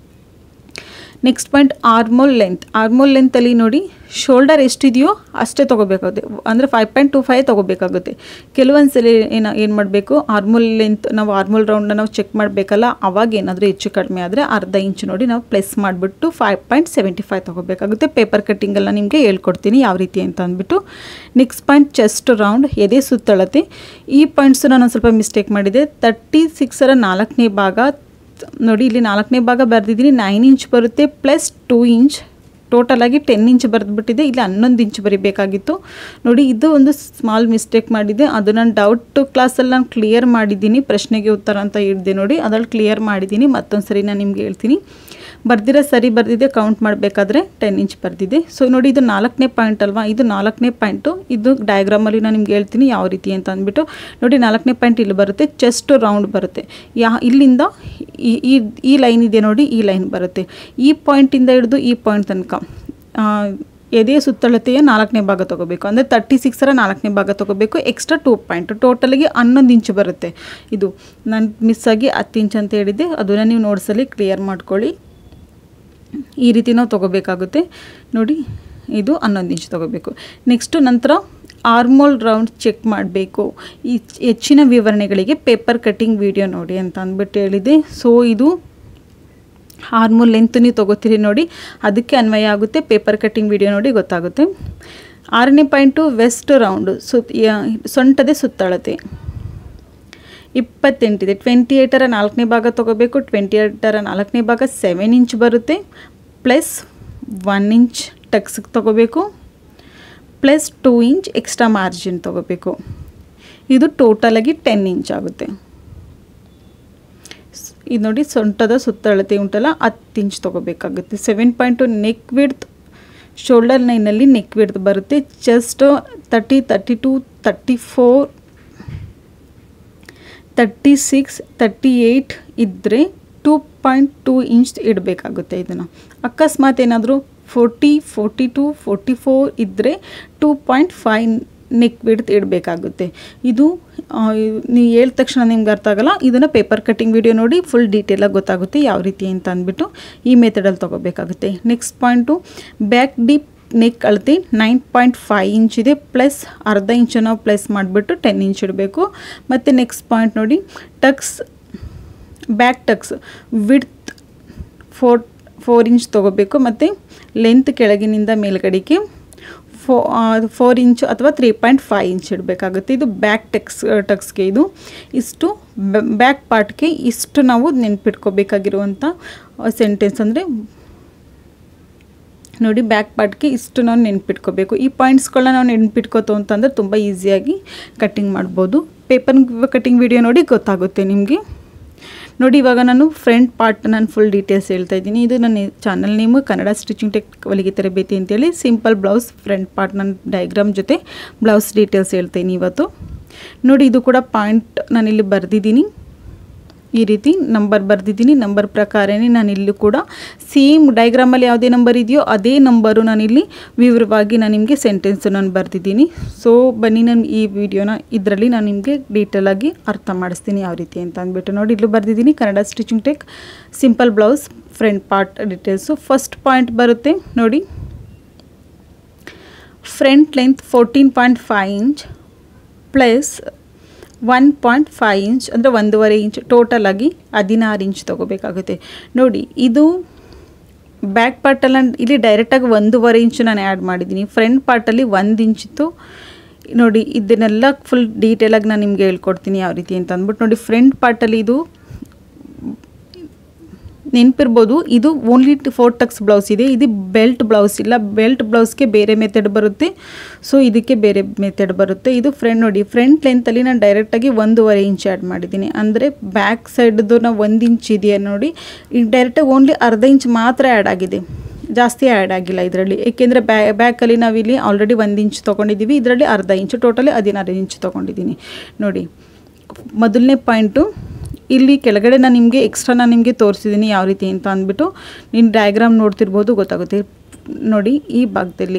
next point armhole length armhole ಲೆಂತಲ್ಲಿ ನೋಡಿ ಶೋಲ್ಡರ್ ಎಷ್ಟಿದೆಯೋ ಅಷ್ಟೇ ತೊಗೋಬೇಕಾಗುತ್ತೆ ಅಂದರೆ ಫೈವ್ ಪಾಯಿಂಟ್ ಟು ಫೈವ್ ತೊಗೋಬೇಕಾಗುತ್ತೆ ಕೆಲವೊಂದು ಸಲ ಏನು ಏನು ಮಾಡಬೇಕು ಆರ್ಮೋಲ್ ಲೆಂತ್ ನಾವು ಆರ್ಮೋಲ್ ರೌಂಡ್ನ ನಾವು ಚೆಕ್ ಮಾಡಬೇಕಲ್ಲ ಅವಾಗ ಏನಾದರೂ ಹೆಚ್ಚು ಕಡಿಮೆ ಆದರೆ ಅರ್ಧ ಇಂಚ್ ನೋಡಿ ನಾವು ಪ್ಲೆಸ್ ಮಾಡಿಬಿಟ್ಟು ಫೈವ್ ಪಾಯಿಂಟ್ ಸೆವೆಂಟಿ ಫೈವ್ ತೊಗೋಬೇಕಾಗುತ್ತೆ ಪೇಪರ್ ಕಟ್ಟಿಂಗೆಲ್ಲ ನಿಮಗೆ ಹೇಳ್ಕೊಡ್ತೀನಿ ಯಾವ ರೀತಿ ಅಂತ ಅಂದ್ಬಿಟ್ಟು ನೆಕ್ಸ್ಟ್ ಪಾಯಿಂಟ್ ಚೆಸ್ಟ್ ರೌಂಡ್ ಎದೆ ಸುತ್ತಳತೆ ಈ ಪಾಯಿಂಟ್ಸು ನಾನು ಸ್ವಲ್ಪ ಮಿಸ್ಟೇಕ್ ಮಾಡಿದೆ ತರ್ಟಿ ಸಿಕ್ಸರ ನಾಲ್ಕನೇ ಭಾಗ ನೋಡಿ ಇಲ್ಲಿ ನಾಲ್ಕನೇ ಭಾಗ ಬರೆದಿದ್ದೀನಿ ನೈನ್ ಇಂಚ್ ಬರುತ್ತೆ ಪ್ಲಸ್ ಟೂ ಇಂಚ್ ಟೋಟಲಾಗಿ ಟೆನ್ ಇಂಚ್ ಬರೆದ್ಬಿಟ್ಟಿದೆ ಇಲ್ಲಿ ಹನ್ನೊಂದು ಇಂಚ್ ಬರಿಬೇಕಾಗಿತ್ತು ನೋಡಿ ಇದು ಒಂದು ಸ್ಮಾಲ್ ಮಿಸ್ಟೇಕ್ ಮಾಡಿದ್ದೆ ಅದು ನಾನು ಡೌಟ್ ಕ್ಲಾಸಲ್ಲಿ ನಾನು ಕ್ಲಿಯರ್ ಮಾಡಿದ್ದೀನಿ ಪ್ರಶ್ನೆಗೆ ಉತ್ತರ ಅಂತ ಹೇಳಿದೆ ನೋಡಿ ಅದ್ರಲ್ಲಿ ಕ್ಲಿಯರ್ ಮಾಡಿದ್ದೀನಿ ಮತ್ತೊಂದು ಸರಿ ನಾನು ನಿಮ್ಗೆ ಹೇಳ್ತೀನಿ ಬರ್ದಿರೋ ಸರಿ ಬರ್ದಿದೆ ಕೌಂಟ್ ಮಾಡಬೇಕಾದ್ರೆ ಟೆನ್ ಇಂಚ್ ಬರ್ದಿದೆ ಸೊ ನೋಡಿ ಇದು ನಾಲ್ಕನೇ ಪಾಯಿಂಟ್ ಅಲ್ವಾ ಇದು ನಾಲ್ಕನೇ ಪಾಯಿಂಟು ಇದು ಡಯಾಗ್ರಾಮಲ್ಲಿ ನಾನು ನಿಮ್ಗೆ ಹೇಳ್ತೀನಿ ಯಾವ ರೀತಿ ಅಂತ ಅಂದ್ಬಿಟ್ಟು ನೋಡಿ ನಾಲ್ಕನೇ ಪಾಯಿಂಟ್ ಇಲ್ಲಿ ಬರುತ್ತೆ ಚೆಸ್ಟ್ ರೌಂಡ್ ಬರುತ್ತೆ ಯಾ ಇಲ್ಲಿಂದ ಈ ಈ ಈ ಲೈನ್ ಇದೆ ನೋಡಿ ಈ ಲೈನ್ ಬರುತ್ತೆ ಈ ಪಾಯಿಂಟಿಂದ ಹಿಡಿದು ಈ ಪಾಯಿಂಟ್ ತನಕ ಆ, ಎದೆಯ ಸುತ್ತಳತೆಯ ನಾಲ್ಕನೇ ಭಾಗ ತೊಗೋಬೇಕು ಅಂದರೆ ತರ್ಟಿ ಸಿಕ್ಸರ ನಾಲ್ಕನೇ ಭಾಗ ತೊಗೋಬೇಕು ಎಕ್ಸ್ಟ್ರಾ ಟೂ ಪಾಯಿಂಟ್ ಟೋಟಲಿಗೆ ಹನ್ನೊಂದು ಇಂಚು ಬರುತ್ತೆ ಇದು ನಾನು ಮಿಸ್ಸಾಗಿ ಹತ್ತು ಇಂಚ್ ಅಂತ ಹೇಳಿದ್ದೆ ಅದನ್ನು ನೀವು ನೋಟ್ಸಲ್ಲಿ ಕ್ಲಿಯರ್ ಮಾಡ್ಕೊಳ್ಳಿ ಈ ರೀತಿ ನಾವು ತೊಗೋಬೇಕಾಗುತ್ತೆ ನೋಡಿ ಇದು ಹನ್ನೊಂದು ಇಂಚ್ ತೊಗೋಬೇಕು ನೆಕ್ಸ್ಟು ನಂತರ ಆರ್ಮೋಲ್ ರೌಂಡ್ ಚೆಕ್ ಮಾಡಬೇಕು ಈ ಹೆಚ್ಚಿನ ವಿವರಣೆಗಳಿಗೆ ಪೇಪರ್ ಕಟ್ಟಿಂಗ್ ವಿಡಿಯೋ ನೋಡಿ ಅಂತ ಅಂದ್ಬಿಟ್ಟು ಹೇಳಿದೆ ಸೊ ಇದು ಹಾರ್ಮೋನ್ ಲೆಂತ್ ನೀವು ತೊಗೋತೀರಿ ನೋಡಿ ಅದಕ್ಕೆ ಅನ್ವಯ ಆಗುತ್ತೆ ಪೇಪರ್ ಕಟ್ಟಿಂಗ್ ವಿಡಿಯೋ ನೋಡಿ ಗೊತ್ತಾಗುತ್ತೆ ಆರನೇ ಪಾಯಿಂಟು ವೆಸ್ಟ್ ರೌಂಡು ಸುತ್ ಯಾ- ಸೊಂಟದ ಸುತ್ತಳತೆ ಇಪ್ಪತ್ತೆಂಟಿದೆ ಟ್ವೆಂಟಿ ಏಯ್ಟರ ನಾಲ್ಕನೇ ಭಾಗ ತೊಗೋಬೇಕು ಟ್ವೆಂಟಿ ಏಯ್ಟರ ನಾಲ್ಕನೇ ಭಾಗ ಸೆವೆನ್ ಇಂಚ್ ಬರುತ್ತೆ ಪ್ಲಸ್ ಒನ್ ಇಂಚ್ ಟಕ್ಸ್ಗೆ ತೊಗೋಬೇಕು plus two inch extra margin ತೊಗೋಬೇಕು ಇದು ಟೋಟಲಾಗಿ ಟೆನ್ ಇಂಚ್ ಆಗುತ್ತೆ ಸ್- ಇದು ನೋಡಿ ಸೊಂಟದ ಸುತ್ತಳತೆ ಉಂಟಲ್ಲ ಹತ್ತು ಇಂಚ್ ತೊಗೋಬೇಕಾಗುತ್ತೆ seven point neck width shoulder ಲೈನಲ್ಲಿ ನೆಕ್ ವಿಡ್ತ್ ಬರುತ್ತೆ chest thirty thirty two thirty four thirty six thirty eight ಇದ್ದರೆ ಟೂ ಪಾಯಿಂಟ್ ಟೂ ಇಂಚ್ ಇಡಬೇಕಾಗುತ್ತೆ ಇದನ್ನು ಅಕಸ್ಮಾತ್ ಏನಾದರೂ forty forty two forty four ಇದ್ದರೆ two point five neck width ಇಡಬೇಕಾಗುತ್ತೆ ಇದು ಆ, ಇವ್- ನೀವು ಹೇಳಿದ ತಕ್ಷಣ ನಿಮ್ಗೆ ಅರ್ಥ ಆಗಲ್ಲ ಇದನ್ನು ಪೇಪರ್ ಕಟ್ಟಿಂಗ್ ವಿಡಿಯೋ ನೋಡಿ ಫುಲ್ ಡೀಟೇಲಾಗಿ ಗೊತ್ತಾಗುತ್ತೆ ಯಾವ ರೀತಿ ಅಂತ ಅಂದ್ಬಿಟ್ಟು ಈ ಮೆಥಡಲ್ಲಿ ತೊಗೋಬೇಕಾಗುತ್ತೆ next point back deep neck ಅಳತೆ ನೈನ್ ಪಾಯಿಂಟ್ ಫೈ ಇಂಚ್ ಇದೆ ಪ್ಲಸ್ ಅರ್ಧ ಇಂಚನ್ನು ಪ್ಲಸ್ ಮಾಡಿಬಿಟ್ಟು ಟೆನ್ ಇಂಚ್ ಇಡಬೇಕು ಮತ್ತು ನೆಕ್ಸ್ಟ್ ಪಾಯಿಂಟ್ ನೋಡಿ tucks back tucks width four four inch ತೊಗೋಬೇಕು ಮತ್ತು ಲೆಂತ್ ಕೆಳಗಿನಿಂದ ಮೇಲ್ಗಡೆಗೆ ಫೋ ಫೋರ್ ಇಂಚ್ ಅಥವಾ ತ್ರೀ ಪಾಯಿಂಟ್ ಫೈವ್ ಇಂಚ್ ಇಡಬೇಕಾಗುತ್ತೆ ಇದು ಬ್ಯಾಕ್ ಟೆಕ್ಸ್ ಟಕ್ಸ್ಗೆ ಇದು ಇಷ್ಟು ಬ್ಯಾಕ್ ಪಾರ್ಟ್ಗೆ ಇಷ್ಟು ನಾವು ನೆನ್ಪಿಟ್ಕೋಬೇಕಾಗಿರುವಂಥ ಸೆಂಟೆನ್ಸ್ ಅಂದರೆ ನೋಡಿ ಬ್ಯಾಕ್ ಪಾರ್ಟ್ಗೆ ಇಷ್ಟು ನಾವು ನೆನ್ಪಿಟ್ಕೋಬೇಕು ಈ ಪಾಯಿಂಟ್ಸ್ಗಳನ್ನ ನಾವು ನೆನ್ಪಿಟ್ಕೋತು ಅಂತಂದರೆ ತುಂಬ ಈಸಿಯಾಗಿ ಕಟ್ಟಿಂಗ್ ಮಾಡ್ಬೋದು ಪೇಪರ್ ಕಟ್ಟಿಂಗ್ ವಿಡಿಯೋ ನೋಡಿ ಗೊತ್ತಾಗುತ್ತೆ ನಿಮಗೆ ನೋಡಿ ಇವಾಗ ನಾನು ಫ್ರಂಟ್ ಪಾರ್ಟ್ ನಾನು ಫುಲ್ ಡೀಟೇಲ್ಸ್ ಹೇಳ್ತಾ ಇದ್ದೀನಿ ಇದು ನನ್ನ channel name Kannada stitching tech ಹೊಲಿಗೆ ತರಬೇತಿ ಅಂತೇಳಿ ಸಿಂಪಲ್ ಬ್ಲೌಸ್ ಫ್ರಂಟ್ ಪಾರ್ಟ್ ನನ್ನ ಡಯಾಗ್ರಾಮ್ ಜೊತೆ ಬ್ಲೌಸ್ ಡೀಟೇಲ್ಸ್ ಹೇಳ್ತೀನಿ ಇವತ್ತು ನೋಡಿ ಇದು ಕೂಡ ಪಾಯಿಂಟ್ ನಾನಿಲ್ಲಿ ಬರೆದಿದ್ದೀನಿ ಈ ರೀತಿ ನಂಬರ್ ಬರೆದಿದ್ದೀನಿ ನಂಬರ್ ಪ್ರಕಾರನೇ ನಾನು ಇಲ್ಲೂ ಕೂಡ ಸೇಮ್ ಡಯಾಗ್ರಾಮಲ್ಲಿ ಯಾವುದೇ ನಂಬರ್ ಇದೆಯೋ ಅದೇ ನಂಬರು ನಾನಿಲ್ಲಿ ವಿವರವಾಗಿ ನಾನು ನಿಮಗೆ ಸೆಂಟೆನ್ಸು ನಾನು ಬರೆದಿದ್ದೀನಿ ಸೊ ಬನ್ನಿ ನಾನು ಈ ವಿಡಿಯೋನ ಇದರಲ್ಲಿ ನಾನು ನಿಮಗೆ ಡೀಟೇಲಾಗಿ ಅರ್ಥ ಮಾಡಿಸ್ತೀನಿ ಯಾವ ರೀತಿ ಅಂತ ಅಂದ್ಬಿಟ್ಟು ನೋಡಿ ಇಲ್ಲೂ ಬರೆದಿದ್ದೀನಿ Kannada stitching tech simple blouse front part details first point ಬರುತ್ತೆ ನೋಡಿ front length fourteen point five inch plus one point five inch ಅಂದರೆ ಒಂದೂವರೆ ಇಂಚ್ ಟೋಟಲ್ ಆಗಿ ಹದಿನಾರು ಇಂಚ್ ತೊಗೋಬೇಕಾಗುತ್ತೆ ನೋಡಿ ಇದು ಬ್ಯಾಕ್ ಪಾರ್ಟಲ್ಲಿ ಇಲ್ಲಿ ಡೈರೆಕ್ಟಾಗಿ ಒಂದೂವರೆ ಇಂಚು ನಾನು ಆ್ಯಡ್ ಮಾಡಿದ್ದೀನಿ ಫ್ರಂಟ್ ಪಾರ್ಟಲ್ಲಿ ಒಂದು ಇಂಚಿತ್ತು ನೋಡಿ ಇದನ್ನೆಲ್ಲ ಫುಲ್ ಡೀಟೇಲಾಗಿ ನಾನು ನಿಮಗೆ ಹೇಳ್ಕೊಡ್ತೀನಿ ಯಾವ ರೀತಿ ಅಂತ ಅಂದ್ಬಿಟ್ಟು ನೋಡಿ ಫ್ರಂಟ್ ಪಾರ್ಟಲ್ಲಿ ಇದು ನೆನಪಿರ್ಬೋದು ಇದು ಓನ್ಲಿ ಫೋರ್ ಟಕ್ಸ್ ಬ್ಲೌಸ್ ಇದೆ ಇದು ಬೆಲ್ಟ್ ಬ್ಲೌಸ್ ಇಲ್ಲ ಬೆಲ್ಟ್ ಬ್ಲೌಸ್ಗೆ ಬೇರೆ ಮೆಥಡ್ ಬರುತ್ತೆ ಸೊ ಇದಕ್ಕೆ ಬೇರೆ ಮೆಥಡ್ ಬರುತ್ತೆ ಇದು ಫ್ರಂಟ್ ನೋಡಿ ಫ್ರಂಟ್ ಲೆಂತಲ್ಲಿ ನಾನು ಡೈರೆಕ್ಟಾಗಿ ಒಂದೂವರೆ ಇಂಚ್ ಆ್ಯಡ್ ಮಾಡಿದ್ದೀನಿ ಅಂದರೆ ಬ್ಯಾಕ್ ಸೈಡ್ದು ನಾವು ಒಂದು ಇಂಚ್ ಇದೆಯಾ ನೋಡಿ ಈಗ ಡೈರೆಕ್ಟಾಗಿ ಓನ್ಲಿ ಅರ್ಧ ಇಂಚ್ ಮಾತ್ರ ಆ್ಯಡ್ ಆಗಿದೆ ಜಾಸ್ತಿ ಆ್ಯಡ್ ಆಗಿಲ್ಲ ಇದರಲ್ಲಿ ಏಕೆಂದರೆ ಬ್ಯಾ ಬ್ಯಾಕಲ್ಲಿ ನಾವಿಲ್ಲಿ ಆಲ್ರೆಡಿ ಒಂದು ಇಂಚ್ ತೊಗೊಂಡಿದ್ದೀವಿ ಇದರಲ್ಲಿ ಅರ್ಧ ಇಂಚು ಟೋಟಲಿ ಹದಿನಾರು ಇಂಚ್ ತೊಗೊಂಡಿದ್ದೀನಿ ನೋಡಿ ಮೊದಲನೇ ಪಾಯಿಂಟು ಇಲ್ಲಿ ಕೆಳಗಡೆ ನಾನು ನಿಮಗೆ ಎಕ್ಸ್ಟ್ರಾ ನಾನು ನಿಮಗೆ ತೋರಿಸಿದ್ದೀನಿ ಯಾವ ರೀತಿ ಅಂತ ಅಂದ್ಬಿಟ್ಟು ನೀನು ಡಯಾಗ್ರಾಮ್ ನೋಡ್ತಿರ್ಬೋದು ಗೊತ್ತಾಗುತ್ತೆ ನೋಡಿ ಈ ಭಾಗದಲ್ಲಿ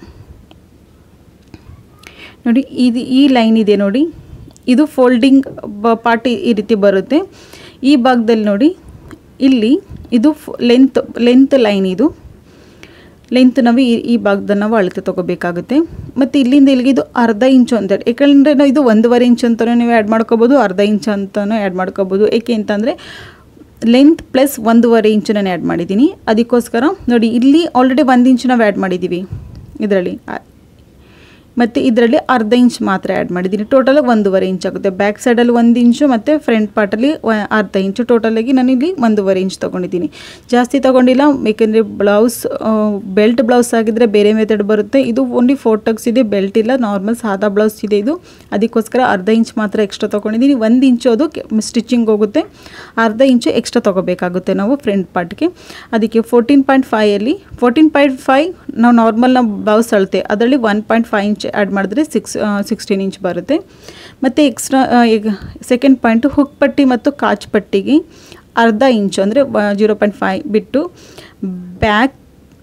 ನೋಡಿ ಇದು ಈ ಲೈನ್ ಇದೆ ನೋಡಿ ಇದು ಫೋಲ್ಡಿಂಗ್ ಪಾರ್ಟ್ ಈ ರೀತಿ ಬರುತ್ತೆ ಈ ಭಾಗದಲ್ಲಿ ನೋಡಿ ಇಲ್ಲಿ ಇದು ಲೆಂತ್ ಲೆಂತ್ ಲೈನ್ ಇದು ಲೆಂತ್ ನಾವು ಈ ಈ ಭಾಗದಲ್ಲಿ ನಾವು ಅಳತೆ ತೊಗೋಬೇಕಾಗುತ್ತೆ ಮತ್ತು ಇಲ್ಲಿಂದ ಇಲ್ಲಿಗೆ ಇದು ಅರ್ಧ ಇಂಚು ಅಂತ ಯಾಕಂದರೆ ನಾವು ಇದು ಒಂದೂವರೆ ಇಂಚ್ ಅಂತಲೂ ನೀವು ಆ್ಯಡ್ ಮಾಡ್ಕೋಬೋದು ಅರ್ಧ ಇಂಚ್ ಅಂತಲೂ ಆ್ಯಡ್ ಮಾಡ್ಕೋಬೋದು ಏಕೆ ಅಂತಂದರೆ ಲೆಂತ್ ಪ್ಲಸ್ ಒಂದೂವರೆ ಇಂಚು ನಾನು ಆ್ಯಡ್ ಮಾಡಿದ್ದೀನಿ ಅದಕ್ಕೋಸ್ಕರ ನೋಡಿ ಇಲ್ಲಿ ಆಲ್ರೆಡಿ ಒಂದು ಇಂಚು ನಾವು ಆ್ಯಡ್ ಮಾಡಿದ್ದೀವಿ ಇದರಲ್ಲಿ ಮತ್ತು ಇದರಲ್ಲಿ ಅರ್ಧ ಇಂಚ್ ಮಾತ್ರ ಆ್ಯಡ್ ಮಾಡಿದ್ದೀನಿ ಟೋಟಲ್ ಒಂದೂವರೆ ಇಂಚ್ ಆಗುತ್ತೆ ಬ್ಯಾಕ್ ಸೈಡಲ್ಲಿ ಒಂದು ಇಂಚು ಮತ್ತು ಫ್ರಂಟ್ ಪಾರ್ಟಲ್ಲಿ ಅರ್ಧ ಇಂಚು ಟೋಟಲಾಗಿ ನಾನು ಇಲ್ಲಿ ಒಂದೂವರೆ ಇಂಚ್ ತೊಗೊಂಡಿದ್ದೀನಿ ಜಾಸ್ತಿ ತೊಗೊಂಡಿಲ್ಲ ಏಕೆಂದರೆ ಬ್ಲೌಸ್ ಬೆಲ್ಟ್ ಬ್ಲೌಸ್ ಆಗಿದ್ದರೆ ಬೇರೆ ಮೆಥಡ್ ಬರುತ್ತೆ ಇದು ಓನ್ಲಿ ಫೋರ್ ಟಕ್ಸ್ ಇದೆ ಬೆಲ್ಟ್ ಇಲ್ಲ ನಾರ್ಮಲ್ ಸಾದಾ ಬ್ಲೌಸ್ ಇದೆ ಇದು ಅದಕ್ಕೋಸ್ಕರ ಅರ್ಧ ಇಂಚ್ ಮಾತ್ರ ಎಕ್ಸ್ಟ್ರಾ ತೊಗೊಂಡಿದ್ದೀನಿ ಒಂದು ಇಂಚು ಅದು ಸ್ಟಿಚಿಂಗ್ ಹೋಗುತ್ತೆ ಅರ್ಧ ಇಂಚು ಎಕ್ಸ್ಟ್ರಾ ತೊಗೋಬೇಕಾಗುತ್ತೆ ನಾವು ಫ್ರಂಟ್ ಪಾರ್ಟ್ಗೆ ಅದಕ್ಕೆ ಫೋರ್ಟೀನ್ ಪಾಯಿಂಟ್ ಫೈಯಲ್ಲಿ ಫೋರ್ಟೀನ್ ಪಾಯಿಂಟ್ ಫೈವ್ ನಾವು ನಾರ್ಮಲ್ ನಾವು ಬ್ಲೌಸ್ ಅಳತೆ ಅದರಲ್ಲಿ one point five inch add ಮಾಡಿದ್ರೆ ಸಿಕ್ಸ್ ಸಿಕ್ಸ್ಟೀನ್ ಇಂಚ್ ಬರುತ್ತೆ ಮತ್ತು ಎಕ್ಸ್ಟ್ರಾ ಈಗ ಸೆಕೆಂಡ್ ಪಾಯಿಂಟು ಹುಕ್ ಪಟ್ಟಿ ಮತ್ತು ಕಾಚ್ ಪಟ್ಟಿಗೆ ಅರ್ಧ ಇಂಚು ಅಂದರೆ ಜೀರೋ ಪಾಯಿಂಟ್ ಫೈವ್ ಬಿಟ್ಟು ಬ್ಯಾಕ್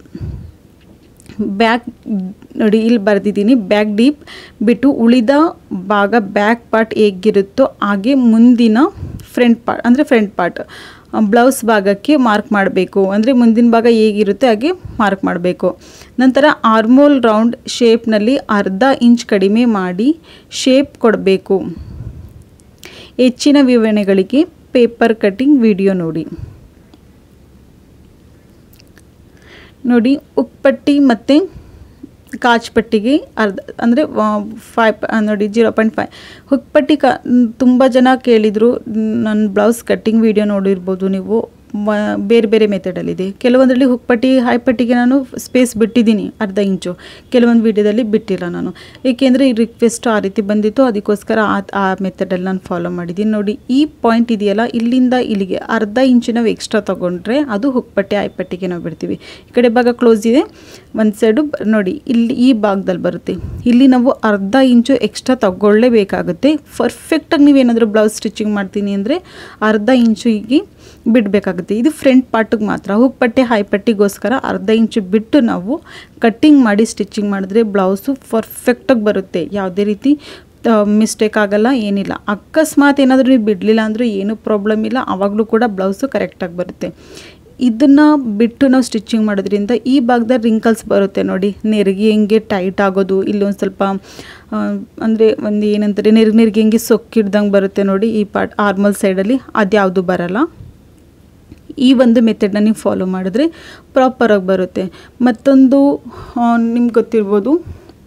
ಬ್ಯಾಕ್ ನೋಡಿ ಇಲ್ಲಿ ಬರೆದಿದ್ದೀನಿ ಬ್ಯಾಕ್ ಡೀಪ್ ಬಿಟ್ಟು ಉಳಿದ ಭಾಗ ಬ್ಯಾಕ್ ಪಾರ್ಟ್ ಹೇಗಿರುತ್ತೋ ಹಾಗೆ ಮುಂದಿನ ಫ್ರಂಟ್ ಪಾರ್ಟ್ ಅಂದರೆ ಫ್ರಂಟ್ ಪಾರ್ಟ್ ಬ್ಲೌಸ್ ಭಾಗಕ್ಕೆ ಮಾರ್ಕ್ ಮಾಡಬೇಕು ಅಂದರೆ ಮುಂದಿನ ಭಾಗ ಹೇಗಿರುತ್ತೆ ಹಾಗೆ ಮಾರ್ಕ್ ಮಾಡಬೇಕು ನಂತರ ಆರ್ಮೋಲ್ ರೌಂಡ್ ಶೇಪ್ನಲ್ಲಿ ಅರ್ಧ ಇಂಚ್ ಕಡಿಮೆ ಮಾಡಿ ಶೇಪ್ ಕೊಡಬೇಕು ಹೆಚ್ಚಿನ ವಿವರಣೆಗಳಿಗೆ ಪೇಪರ್ ಕಟ್ಟಿಂಗ್ ವಿಡಿಯೋ ನೋಡಿ ನೋಡಿ ಉಪ್ಪಟ್ಟಿ ಮತ್ತು ಕಾಚ್ ಪಟ್ಟಿಗೆ ಅರ್ಧ ಅಂದರೆ ಫೈವ್ ನೋಡಿ ಜೀರೋ ಪಾಯಿಂಟ್ ಫೈವ್ ಹುಕ್ಪಟ್ಟಿ ಕ ತುಂಬ ಜನ ಕೇಳಿದರು ನನ್ನ ಬ್ಲೌಸ್ ಕಟ್ಟಿಂಗ್ ವಿಡಿಯೋ ನೋಡಿರ್ಬೋದು ನೀವು ಬೇರೆ ಬೇರೆ ಮೆಥಡಲ್ಲಿದೆ ಕೆಲವೊಂದರಲ್ಲಿ ಹುಕ್ಪಟ್ಟಿ ಹೈಪಟ್ಟಿಗೆ ನಾನು ಸ್ಪೇಸ್ ಬಿಟ್ಟಿದ್ದೀನಿ ಅರ್ಧ ಇಂಚು ಕೆಲವೊಂದು ವಿಡಿಯೋದಲ್ಲಿ ಬಿಟ್ಟಿಲ್ಲ ನಾನು ಏಕೆಂದರೆ ಈ ರಿಕ್ವೆಸ್ಟ್ ಆ ರೀತಿ ಬಂದಿತ್ತು ಅದಕ್ಕೋಸ್ಕರ ಆ ಆ ಮೆಥಡಲ್ಲಿ ನಾನು ಫಾಲೋ ಮಾಡಿದ್ದೀನಿ ನೋಡಿ ಈ ಪಾಯಿಂಟ್ ಇದೆಯಲ್ಲ ಇಲ್ಲಿಂದ ಇಲ್ಲಿಗೆ ಅರ್ಧ ಇಂಚು ನಾವು ಎಕ್ಸ್ಟ್ರಾ ತೊಗೊಂಡ್ರೆ ಅದು ಹುಕ್ಪಟ್ಟಿ ಹೈಪಟ್ಟಿಗೆ ನಾವು ಬಿಡ್ತೀವಿ ಈ ಕಡೆ ಭಾಗ ಕ್ಲೋಸ್ ಇದೆ ಒಂದು ಸೈಡು ನೋಡಿ ಇಲ್ಲಿ ಈ ಭಾಗದಲ್ಲಿ ಬರುತ್ತೆ ಇಲ್ಲಿ ನಾವು ಅರ್ಧ ಇಂಚು ಎಕ್ಸ್ಟ್ರಾ ತಗೊಳ್ಳೇಬೇಕಾಗುತ್ತೆ ಪರ್ಫೆಕ್ಟಾಗಿ ನೀವೇನಾದರೂ ಬ್ಲೌಸ್ ಸ್ಟಿಚಿಂಗ್ ಮಾಡ್ತೀನಿ ಅಂದರೆ ಅರ್ಧ ಇಂಚು ಹೀಗೆ ಬಿಡಬೇಕಾಗುತ್ತೆ ಇದು ಫ್ರಂಟ್ ಪಾರ್ಟಿಗೆ ಮಾತ್ರ ಹುಕ್ ಪಟ್ಟೆ ಹೈ ಪಟ್ಟಿಗೋಸ್ಕರ ಅರ್ಧ ಇಂಚು ಬಿಟ್ಟು ನಾವು ಕಟ್ಟಿಂಗ್ ಮಾಡಿ ಸ್ಟಿಚಿಂಗ್ ಮಾಡಿದ್ರೆ ಬ್ಲೌಸು ಪರ್ಫೆಕ್ಟಾಗಿ ಬರುತ್ತೆ ಯಾವುದೇ ರೀತಿ ಮಿಸ್ಟೇಕ್ ಆಗಲ್ಲ ಏನಿಲ್ಲ ಅಕಸ್ಮಾತ್ ಏನಾದರೂ ನೀವು ಬಿಡಲಿಲ್ಲ ಅಂದರೂ ಏನೂ ಪ್ರಾಬ್ಲಮ್ ಇಲ್ಲ ಆವಾಗಲೂ ಕೂಡ ಬ್ಲೌಸು ಕರೆಕ್ಟಾಗಿ ಬರುತ್ತೆ ಇದನ್ನು ಬಿಟ್ಟು ನಾವು ಸ್ಟಿಚಿಂಗ್ ಮಾಡೋದ್ರಿಂದ ಈ ಭಾಗದಲ್ಲಿ ರಿಂಕಲ್ಸ್ ಬರುತ್ತೆ ನೋಡಿ ನೆರಿಗೆ ಹೆಂಗೆ ಟೈಟ್ ಆಗೋದು ಇಲ್ಲೊಂದು ಸ್ವಲ್ಪ ಅಂದರೆ ಒಂದು ಏನಂತಾರೆ ನೆರಿಗೆ ನೆರಿಗೆ ಹೆಂಗೆ ಸೊಕ್ಕಿಡ್ದಂಗೆ ಬರುತ್ತೆ ನೋಡಿ ಈ ಪಾರ್ಟ್ ಆರ್ಮಲ್ ಸೈಡಲ್ಲಿ ಅದ್ಯಾವುದು ಬರಲ್ಲ ಈ ಒಂದು ಮೆಥಡ್ನ ನೀವು ಫಾಲೋ ಮಾಡಿದ್ರೆ ಪ್ರಾಪರಾಗಿ ಬರುತ್ತೆ ಮತ್ತೊಂದು ನಿಮ್ಗೆ ಗೊತ್ತಿರ್ಬೋದು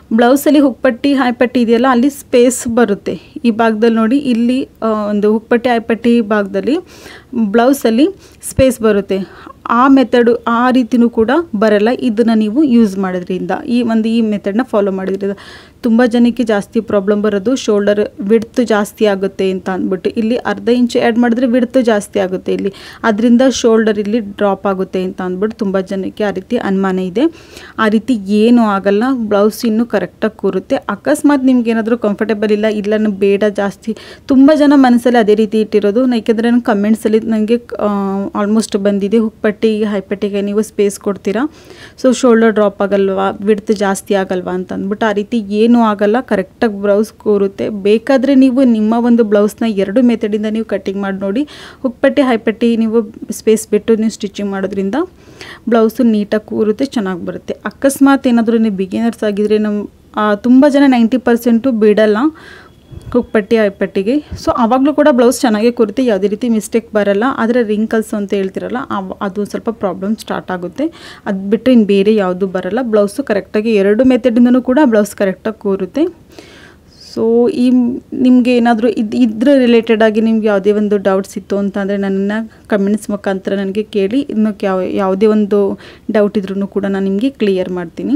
ಬ್ಲೌಸಲ್ಲಿ ಹುಕ್ಪಟ್ಟಿ ಹಾಯ್ಪಟ್ಟಿ ಇದೆಯಲ್ಲ ಅಲ್ಲಿ ಸ್ಪೇಸ್ ಬರುತ್ತೆ ಈ ಭಾಗದಲ್ಲಿ ನೋಡಿ ಇಲ್ಲಿ ಆ, ಒಂದು ಹುಕ್ಪಟ್ಟಿ ಹಾಯ್ಪಟ್ಟಿ ಭಾಗದಲ್ಲಿ ಬ್ಲೌಸಲ್ಲಿ ಸ್ಪೇಸ್ ಬರುತ್ತೆ ಆ ಮೆಥಡು ಆ ರೀತಿನೂ ಕೂಡ ಬರಲ್ಲ ಇದನ್ನು ನೀವು ಯೂಸ್ ಮಾಡೋದ್ರಿಂದ ಈ ಒಂದು ಈ ಮೆಥಡ್ನ ಫಾಲೋ ಮಾಡೋದ್ರಿಂದ ತುಂಬ ಜನಕ್ಕೆ ಜಾಸ್ತಿ ಪ್ರಾಬ್ಲಮ್ ಬರೋದು ಶೋಲ್ಡರ್ ವಿಡ್ತು ಜಾಸ್ತಿ ಆಗುತ್ತೆ ಅಂತ ಅಂದ್ಬಿಟ್ಟು ಇಲ್ಲಿ ಅರ್ಧ ಇಂಚು ಆ್ಯಡ್ ಮಾಡಿದ್ರೆ ವಿಡ್ತು ಜಾಸ್ತಿ ಆಗುತ್ತೆ ಇಲ್ಲಿ ಅದರಿಂದ ಶೋಲ್ಡರ್ ಇಲ್ಲಿ ಡ್ರಾಪ್ ಆಗುತ್ತೆ ಅಂತ ಅಂದ್ಬಿಟ್ಟು ತುಂಬ ಜನಕ್ಕೆ ಆ ರೀತಿ ಅನುಮಾನ ಇದೆ ಆ ರೀತಿ ಏನೂ ಆಗಲ್ಲ ಬ್ಲೌಸ್ ಇನ್ನೂ ಕರೆಕ್ಟಾಗಿ ಕೂರುತ್ತೆ ಅಕಸ್ಮಾತ್ ನಿಮ್ಗೆ ಏನಾದರೂ ಕಂಫರ್ಟೇಬಲ್ ಇಲ್ಲ ಇಲ್ಲ ನಂಗ್ ಬೇಡ ಜಾಸ್ತಿ ತುಂಬ ಜನ ಮನಸ್ಸಲ್ಲಿ ಅದೇ ರೀತಿ ಇಟ್ಟಿರೋದು ಯಾಕೆಂದರೆ ನನ್ನ ಕಮೆಂಟ್ಸಲ್ಲಿ ನನಗೆ ಆಲ್ಮೋಸ್ಟ್ ಬಂದಿದೆ ಹುಕ್ಪಟ್ಟಿಗೆ ಹೈಪಟ್ಟಿಗೆ ನೀವು ಸ್ಪೇಸ್ ಕೊಡ್ತೀರಾ ಸೊ ಶೋಲ್ಡರ್ ಡ್ರಾಪ್ ಆಗಲ್ವಾ ವಿಡ್ತ್ ಜಾಸ್ತಿ ಆಗಲ್ವಾ ಅಂತ ಅಂದ್ಬಿಟ್ಟು ಆ ರೀತಿ ಏನೂ ಆಗಲ್ಲ ಕರೆಕ್ಟಾಗಿ ಬ್ಲೌಸ್ ಕೂರುತ್ತೆ ಬೇಕಾದರೆ ನೀವು ನಿಮ್ಮ ಒಂದು ಬ್ಲೌಸ್ನ ಎರಡು ಮೆಥಡಿಂದ ನೀವು ಕಟ್ಟಿಂಗ್ ಮಾಡಿ ನೋಡಿ ಹುಕ್ಪಟ್ಟಿ ಹೈಪಟ್ಟಿ ನೀವು ಸ್ಪೇಸ್ ಬಿಟ್ಟು ನೀವು ಸ್ಟಿಚಿಂಗ್ ಮಾಡೋದ್ರಿಂದ ಬ್ಲೌಸು ನೀಟಾಗಿ ಕೂರುತ್ತೆ ಚೆನ್ನಾಗಿ ಬರುತ್ತೆ ಅಕಸ್ಮಾತ್ ಏನಾದರೂ ನೀವು ಬಿಗಿನರ್ಸ್ ಆಗಿದ್ರೆ ನಮ್ಮ ತುಂಬ ಜನ ನೈಂಟಿ ಪರ್ಸೆಂಟು ಬಿಡಲ್ಲ ಹುಕ್ಪಟ್ಟಿ ಹೈಪಟ್ಟಿಗೆ ಸೊ ಆವಾಗಲೂ ಕೂಡ ಬ್ಲೌಸ್ ಚೆನ್ನಾಗೇ ಕೂರುತ್ತೆ ಯಾವುದೇ ರೀತಿ ಮಿಸ್ಟೇಕ್ ಬರಲ್ಲ ಆದರೆ ರಿಂಕಲ್ಸ್ ಅಂತ ಹೇಳ್ತಿರಲ್ಲ ಆವ್- ಅದು ಸ್ವಲ್ಪ ಪ್ರಾಬ್ಲಮ್ ಸ್ಟಾರ್ಟ್ ಆಗುತ್ತೆ ಅದು ಬಿಟ್ಟು ಇನ್ನು ಬೇರೆ ಯಾವುದು ಬರಲ್ಲ ಬ್ಲೌಸು ಕರೆಕ್ಟಾಗಿ ಎರಡು ಮೆಥಡಿಂದನೂ ಕೂಡ ಬ್ಲೌಸ್ ಕರೆಕ್ಟಾಗಿ ಕೂರುತ್ತೆ ಸೊ ಈ ನಿಮಗೆ ಏನಾದರೂ ಇದು ಇದ್ರ ರಿಲೇಟೆಡ್ ಆಗಿ ನಿಮ್ಗೆ ಯಾವುದೇ ಒಂದು ಡೌಟ್ಸ್ ಇತ್ತು ಅಂತಂದರೆ ನನ್ನನ್ನು ಕಮೆಂಟ್ಸ್ ಮುಖಾಂತರ ನನಗೆ ಕೇಳಿ ಇನ್ನು ಯಾವ ಯಾವುದೇ ಒಂದು ಡೌಟ್ ಇದ್ರೂ ಕೂಡ ನಾನು ನಿಮಗೆ ಕ್ಲಿಯರ್ ಮಾಡ್ತೀನಿ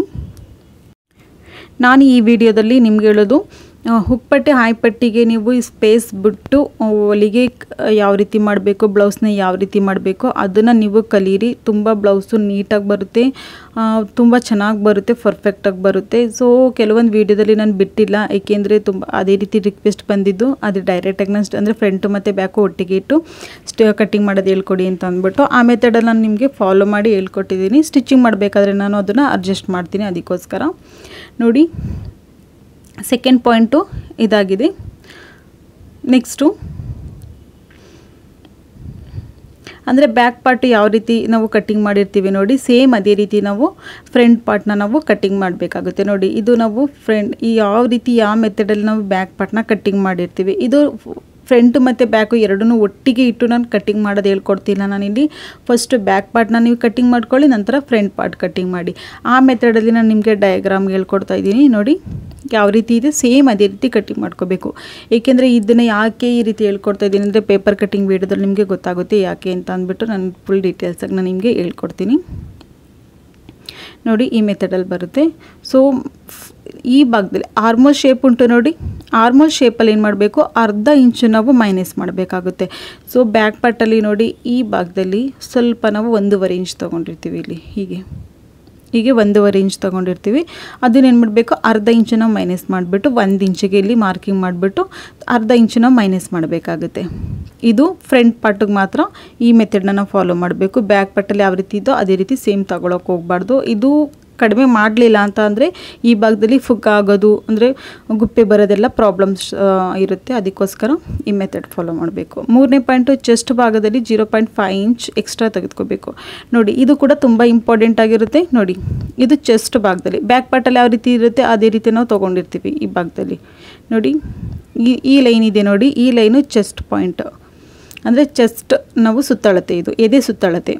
ನಾನು ಈ ವಿಡಿಯೋದಲ್ಲಿ ನಿಮ್ಗೆ ಹೇಳೋದು ಆ, ಹುಕ್ಪಟ್ಟಿ ಹಾಯ್ಪಟ್ಟಿಗೆ ನೀವು ಈ ಸ್ಪೇಸ್ ಬಿಟ್ಟು ಆ, ಹೊಲಿಗೆ ಕ- ಯಾವ ರೀತಿ ಮಾಡಬೇಕು ಬ್ಲೌಸ್ನ ಯಾವ ರೀತಿ ಮಾಡಬೇಕು ಅದನ್ನು ನೀವು ಕಲೀರಿ ತುಂಬ ಬ್ಲೌಸು ನೀಟಾಗಿ ಬರುತ್ತೆ ತುಂಬ ಚೆನ್ನಾಗಿ ಬರುತ್ತೆ ಪರ್ಫೆಕ್ಟಾಗಿ ಬರುತ್ತೆ ಸೊ ಕೆಲವೊಂದು ವೀಡಿಯೋದಲ್ಲಿ ನಾನು ಬಿಟ್ಟಿಲ್ಲ ಏಕೆಂದರೆ ತುಂಬ ಅದೇ ರೀತಿ ರಿಕ್ವೆಸ್ಟ್ ಬಂದಿದ್ದು ಅದು ಡೈರೆಕ್ಟಾಗಿ ನಾನು ಅಂದರೆ ಫ್ರಂಟು ಮತ್ತು ಬ್ಯಾಕು ಒಟ್ಟಿಗೆ ಇಟ್ಟು ಸ್ಟ ಕಟ್ಟಿಂಗ್ ಮಾಡೋದು ಹೇಳ್ಕೊಡಿ ಅಂತ ಅಂದ್ಬಿಟ್ಟು ಆ ಮೆಥಡಲ್ಲಿ ನಾನು ನಿಮಗೆ ಫಾಲೋ ಮಾಡಿ ಹೇಳ್ಕೊಟ್ಟಿದ್ದೀನಿ ಸ್ಟಿಚಿಂಗ್ ಮಾಡಬೇಕಾದ್ರೆ ನಾನು ಅದನ್ನು ಅಡ್ಜಸ್ಟ್ ಮಾಡ್ತೀನಿ ಅದಕ್ಕೋಸ್ಕರ ನೋಡಿ ಸೆಕೆಂಡ್ ಪಾಯಿಂಟು ಇದಾಗಿದೆ ನೆಕ್ಸ್ಟು ಅಂದರೆ ಬ್ಯಾಕ್ ಪಾರ್ಟ್ ಯಾವ ರೀತಿ ನಾವು ಕಟ್ಟಿಂಗ್ ಮಾಡಿರ್ತೀವಿ ನೋಡಿ ಸೇಮ್ ಅದೇ ರೀತಿ ನಾವು ಫ್ರಂಟ್ ಪಾರ್ಟ್ನ ನಾವು ಕಟ್ಟಿಂಗ್ ಮಾಡಬೇಕಾಗುತ್ತೆ ನೋಡಿ ಇದು ನಾವು ಫ್ರಂಟ್ ಈ ಯಾವ ರೀತಿ ಯಾವ ಮೆಥಡಲ್ಲಿ ನಾವು ಬ್ಯಾಕ್ ಪಾರ್ಟ್ನ ಕಟ್ಟಿಂಗ್ ಮಾಡಿರ್ತೀವಿ ಇದು ಫ್ರಂಟ್ ಮತ್ತು ಬ್ಯಾಕು ಎರಡನ್ನೂ ಒಟ್ಟಿಗೆ ಇಟ್ಟು ನಾನು ಕಟ್ಟಿಂಗ್ ಮಾಡೋದು ಹೇಳ್ಕೊಡ್ತಿಲ್ಲ ನಾನಿಲ್ಲಿ ಫಸ್ಟ್ ಬ್ಯಾಕ್ ಪಾರ್ಟ್ನ ನೀವು ಕಟ್ಟಿಂಗ್ ಮಾಡ್ಕೊಳ್ಳಿ ನಂತರ ಫ್ರಂಟ್ ಪಾರ್ಟ್ ಕಟ್ಟಿಂಗ್ ಮಾಡಿ ಆ ಮೆಥಡಲ್ಲಿ ನಾನು ನಿಮಗೆ ಡಯಾಗ್ರಾಮ್ ಹೇಳ್ಕೊಡ್ತಾ ಇದ್ದೀನಿ ನೋಡಿ ಯಾವ ರೀತಿ ಇದೆ ಸೇಮ್ ಅದೇ ರೀತಿ ಕಟ್ಟಿಂಗ್ ಮಾಡ್ಕೋಬೇಕು ಏಕೆಂದರೆ ಇದನ್ನು ಯಾಕೆ ಈ ರೀತಿ ಹೇಳ್ಕೊಡ್ತಾ ಇದ್ದೀನಿ ಅಂದರೆ ಪೇಪರ್ ಕಟ್ಟಿಂಗ್ ವೀಡಿಯೋದಲ್ಲಿ ನಿಮಗೆ ಗೊತ್ತಾಗುತ್ತೆ ಯಾಕೆ ಅಂತ ಅಂದ್ಬಿಟ್ಟು ನಾನು ಫುಲ್ ಡೀಟೇಲ್ಸಾಗಿ ನಾನು ನಿಮಗೆ ಹೇಳ್ಕೊಡ್ತೀನಿ ನೋಡಿ ಈ ಮೆಥಡಲ್ಲಿ ಬರುತ್ತೆ ಸೊ ಈ ಭಾಗದಲ್ಲಿ ಆರ್ಮೋಲ್ ಶೇಪ್ ಉಂಟು ನೋಡಿ ಆರ್ಮೋಲ್ ಶೇಪಲ್ಲಿ ಏನು ಮಾಡಬೇಕು ಅರ್ಧ ಇಂಚು ನಾವು ಮೈನಸ್ ಮಾಡಬೇಕಾಗುತ್ತೆ ಸೊ ಬ್ಯಾಕ್ ಪಾರ್ಟಲ್ಲಿ ನೋಡಿ ಈ ಭಾಗದಲ್ಲಿ ಸ್ವಲ್ಪ ನಾವು ಒಂದೂವರೆ ಇಂಚ್ ತೊಗೊಂಡಿರ್ತೀವಿ ಇಲ್ಲಿ ಹೀಗೆ ಹೀಗೆ ಒಂದೂವರೆ ಇಂಚ್ ತೊಗೊಂಡಿರ್ತೀವಿ ಅದನ್ನ ಏನು ಮಾಡಬೇಕು ಅರ್ಧ ಇಂಚು ನಾವು ಮೈನಸ್ ಮಾಡಿಬಿಟ್ಟು ಒಂದು ಇಂಚಿಗೆ ಇಲ್ಲಿ ಮಾರ್ಕಿಂಗ್ ಮಾಡಿಬಿಟ್ಟು ಅರ್ಧ ಇಂಚು ನಾವು ಮೈನಸ್ ಮಾಡಬೇಕಾಗುತ್ತೆ ಇದು ಫ್ರಂಟ್ ಪಾರ್ಟಿಗೆ ಮಾತ್ರ ಈ ಮೆಥಡ್ನ ನಾವು ಫಾಲೋ ಮಾಡಬೇಕು ಬ್ಯಾಕ್ ಪಾರ್ಟಲ್ಲಿ ಯಾವ ರೀತಿ ಇದ್ದೋ ಅದೇ ರೀತಿ ಸೇಮ್ ತಗೊಳಕ್ಕೆ ಹೋಗಬಾರ್ದು ಇದು ಕಡಿಮೆ ಮಾಡಲಿಲ್ಲ ಅಂತ ಅಂದರೆ ಈ ಭಾಗದಲ್ಲಿ ಫುಗ್ ಆಗೋದು ಅಂದರೆ ಗುಪ್ಪೆ ಬರೋದೆಲ್ಲ ಪ್ರಾಬ್ಲಮ್ಸ್ ಇರುತ್ತೆ ಅದಕ್ಕೋಸ್ಕರ ಈ ಮೆಥಡ್ ಫಾಲೋ ಮಾಡಬೇಕು ಮೂರನೇ ಪಾಯಿಂಟು ಚೆಸ್ಟ್ ಭಾಗದಲ್ಲಿ zero point five inch extra ತೆಗೆದುಕೋಬೇಕು ನೋಡಿ ಇದು ಕೂಡ ತುಂಬ ಇಂಪಾರ್ಟೆಂಟ್ ಆಗಿರುತ್ತೆ ನೋಡಿ ಇದು ಚೆಸ್ಟ್ ಭಾಗದಲ್ಲಿ ಬ್ಯಾಕ್ ಪಾರ್ಟಲ್ಲಿ ಯಾವ ರೀತಿ ಇರುತ್ತೆ ಅದೇ ರೀತಿ ನಾವು ತೊಗೊಂಡಿರ್ತೀವಿ ಈ ಭಾಗದಲ್ಲಿ ನೋಡಿ ಈ ಈ ಲೈನ್ ಇದೆ ನೋಡಿ ಈ ಲೈನು ಚೆಸ್ಟ್ ಪಾಯಿಂಟ್ ಅಂದರೆ ಚೆಸ್ಟ್ ನಾವು ಸುತ್ತಳತೆ ಇದು ಎದೆ ಸುತ್ತಳತೆ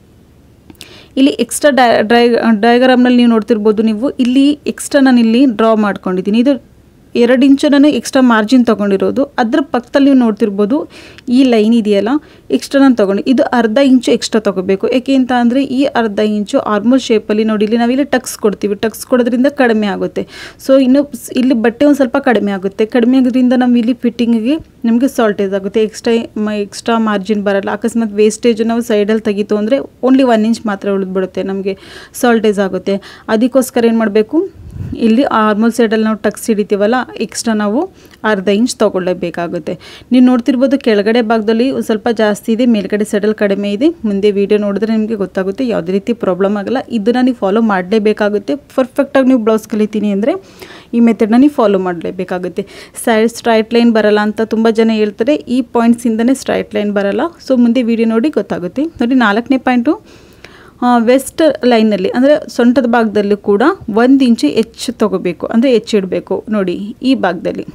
ಇಲ್ಲಿ ಎಕ್ಸ್ಟ್ರಾ ಡೈ ಡ್ರೈ ಡಯಾಗ್ರಾಮ್ನಲ್ಲಿ ನೀವು ನೋಡ್ತಿರ್ಬೋದು ನೀವು ಇಲ್ಲಿ ಎಕ್ಸ್ಟ್ರಾ ನಾನು ಇಲ್ಲಿ ಡ್ರಾ ಮಾಡ್ಕೊಂಡಿದ್ದೀನಿ ಇದು ಎರಡು ಇಂಚು ನಾನು ಎಕ್ಸ್ಟ್ರಾ ಮಾರ್ಜಿನ್ ತೊಗೊಂಡಿರೋದು ಅದ್ರ ಪಕ್ಕದಲ್ಲಿ ನೀವು ನೋಡ್ತಿರ್ಬೋದು ಈ ಲೈನ್ ಇದೆಯಲ್ಲ ಎಕ್ಸ್ಟ್ರಾ ನಾನು ತೊಗೊಂಡು ಇದು ಅರ್ಧ ಇಂಚು ಎಕ್ಸ್ಟ್ರಾ ತೊಗೋಬೇಕು ಯಾಕೆ ಅಂತ ಅಂದರೆ ಈ ಅರ್ಧ ಇಂಚು ಆರ್ಮೋಲ್ ಶೇಪಲ್ಲಿ ನೋಡಿ ಇಲ್ಲಿ ನಾವಿಲ್ಲಿ ಟಕ್ಸ್ ಕೊಡ್ತೀವಿ ಟಕ್ಸ್ ಕೊಡೋದ್ರಿಂದ ಕಡಿಮೆ ಆಗುತ್ತೆ ಸೊ ಇನ್ನು ಸ್- ಇಲ್ಲಿ ಬಟ್ಟೆ ಒಂದು ಸ್ವಲ್ಪ ಕಡಿಮೆ ಆಗುತ್ತೆ ಕಡಿಮೆ ಆಗೋದ್ರಿಂದ ನಾವು ಇಲ್ಲಿ ಫಿಟ್ಟಿಂಗಿಗೆ ನಮಗೆ ಸಾಲ್ಟೇಜ್ ಆಗುತ್ತೆ ಎಕ್ಸ್ಟ್ರಾ ಎಕ್ಸ್ಟ್ರಾ ಮಾರ್ಜಿನ್ ಬರಲ್ಲ ಅಕಸ್ಮಾತ್ ವೇಸ್ಟೇಜ್ ನಾವು ಸೈಡಲ್ಲಿ ತೆಗಿತು ಅಂದರೆ ಓನ್ಲಿ ಒನ್ ಇಂಚ್ ಮಾತ್ರ ಉಳಿದ್ಬಿಡುತ್ತೆ ನಮಗೆ ಸಾಲ್ಟೇಜ್ ಆಗುತ್ತೆ ಅದಕ್ಕೋಸ್ಕರ ಏನು ಮಾಡಬೇಕು ಇಲ್ಲಿ ಆರ್ಮೋಲ್ ಸೈಡಲ್ಲಿ ನಾವು ಟಕ್ಸ್ ಹಿಡಿತೀವಲ್ಲ ಎಕ್ಸ್ಟ್ರಾ ನಾವು ಅರ್ಧ ಇಂಚ್ ತೊಗೊಳ್ಳೇಬೇಕಾಗುತ್ತೆ ನೀವು ನೋಡ್ತಿರ್ಬೋದು ಕೆಳಗಡೆ ಭಾಗದಲ್ಲಿ ಒಂದ್ ಸ್ವಲ್ಪ ಜಾಸ್ತಿ ಇದೆ ಮೇಲ್ಗಡೆ ಸೈಡಲ್ಲಿ ಕಡಿಮೆ ಇದೆ ಮುಂದೆ ವಿಡಿಯೋ ನೋಡಿದ್ರೆ ನಿಮಗೆ ಗೊತ್ತಾಗುತ್ತೆ ಯಾವುದೇ ರೀತಿ ಪ್ರಾಬ್ಲಮ್ ಆಗಲ್ಲ ಇದನ್ನು ನೀವು ಫಾಲೋ ಮಾಡಲೇಬೇಕಾಗುತ್ತೆ ಪರ್ಫೆಕ್ಟಾಗಿ ನೀವು ಬ್ಲೌಸ್ ಕಲಿತೀನಿ ಅಂದರೆ ಈ ಮೆಥಡ್ನ ನೀವು ಫಾಲೋ ಮಾಡಲೇಬೇಕಾಗುತ್ತೆ ಸೈಡ್ ಸ್ಟ್ರೈಟ್ ಲೈನ್ ಬರಲ್ಲ ಅಂತ ತುಂಬ ಜನ ಹೇಳ್ತಾರೆ ಈ ಪಾಯಿಂಟ್ಸಿಂದನೇ ಸ್ಟ್ರೈಟ್ ಲೈನ್ ಬರಲ್ಲ ಸೊ ಮುಂದೆ ವಿಡಿಯೋ ನೋಡಿ ಗೊತ್ತಾಗುತ್ತೆ ನೋಡಿ ನಾಲ್ಕನೇ ಪಾಯಿಂಟು ವೆಸ್ಟ್ ಲೈನಲ್ಲಿ ಅಂದರೆ ಸೊಂಟದ ಭಾಗದಲ್ಲೂ ಕೂಡ ಒಂದು ಇಂಚು ಹೆಚ್ಚು ತೊಗೋಬೇಕು ಅಂದರೆ ಹೆಚ್ಚಿಡಬೇಕು ನೋಡಿ ಈ ಭಾಗದಲ್ಲಿ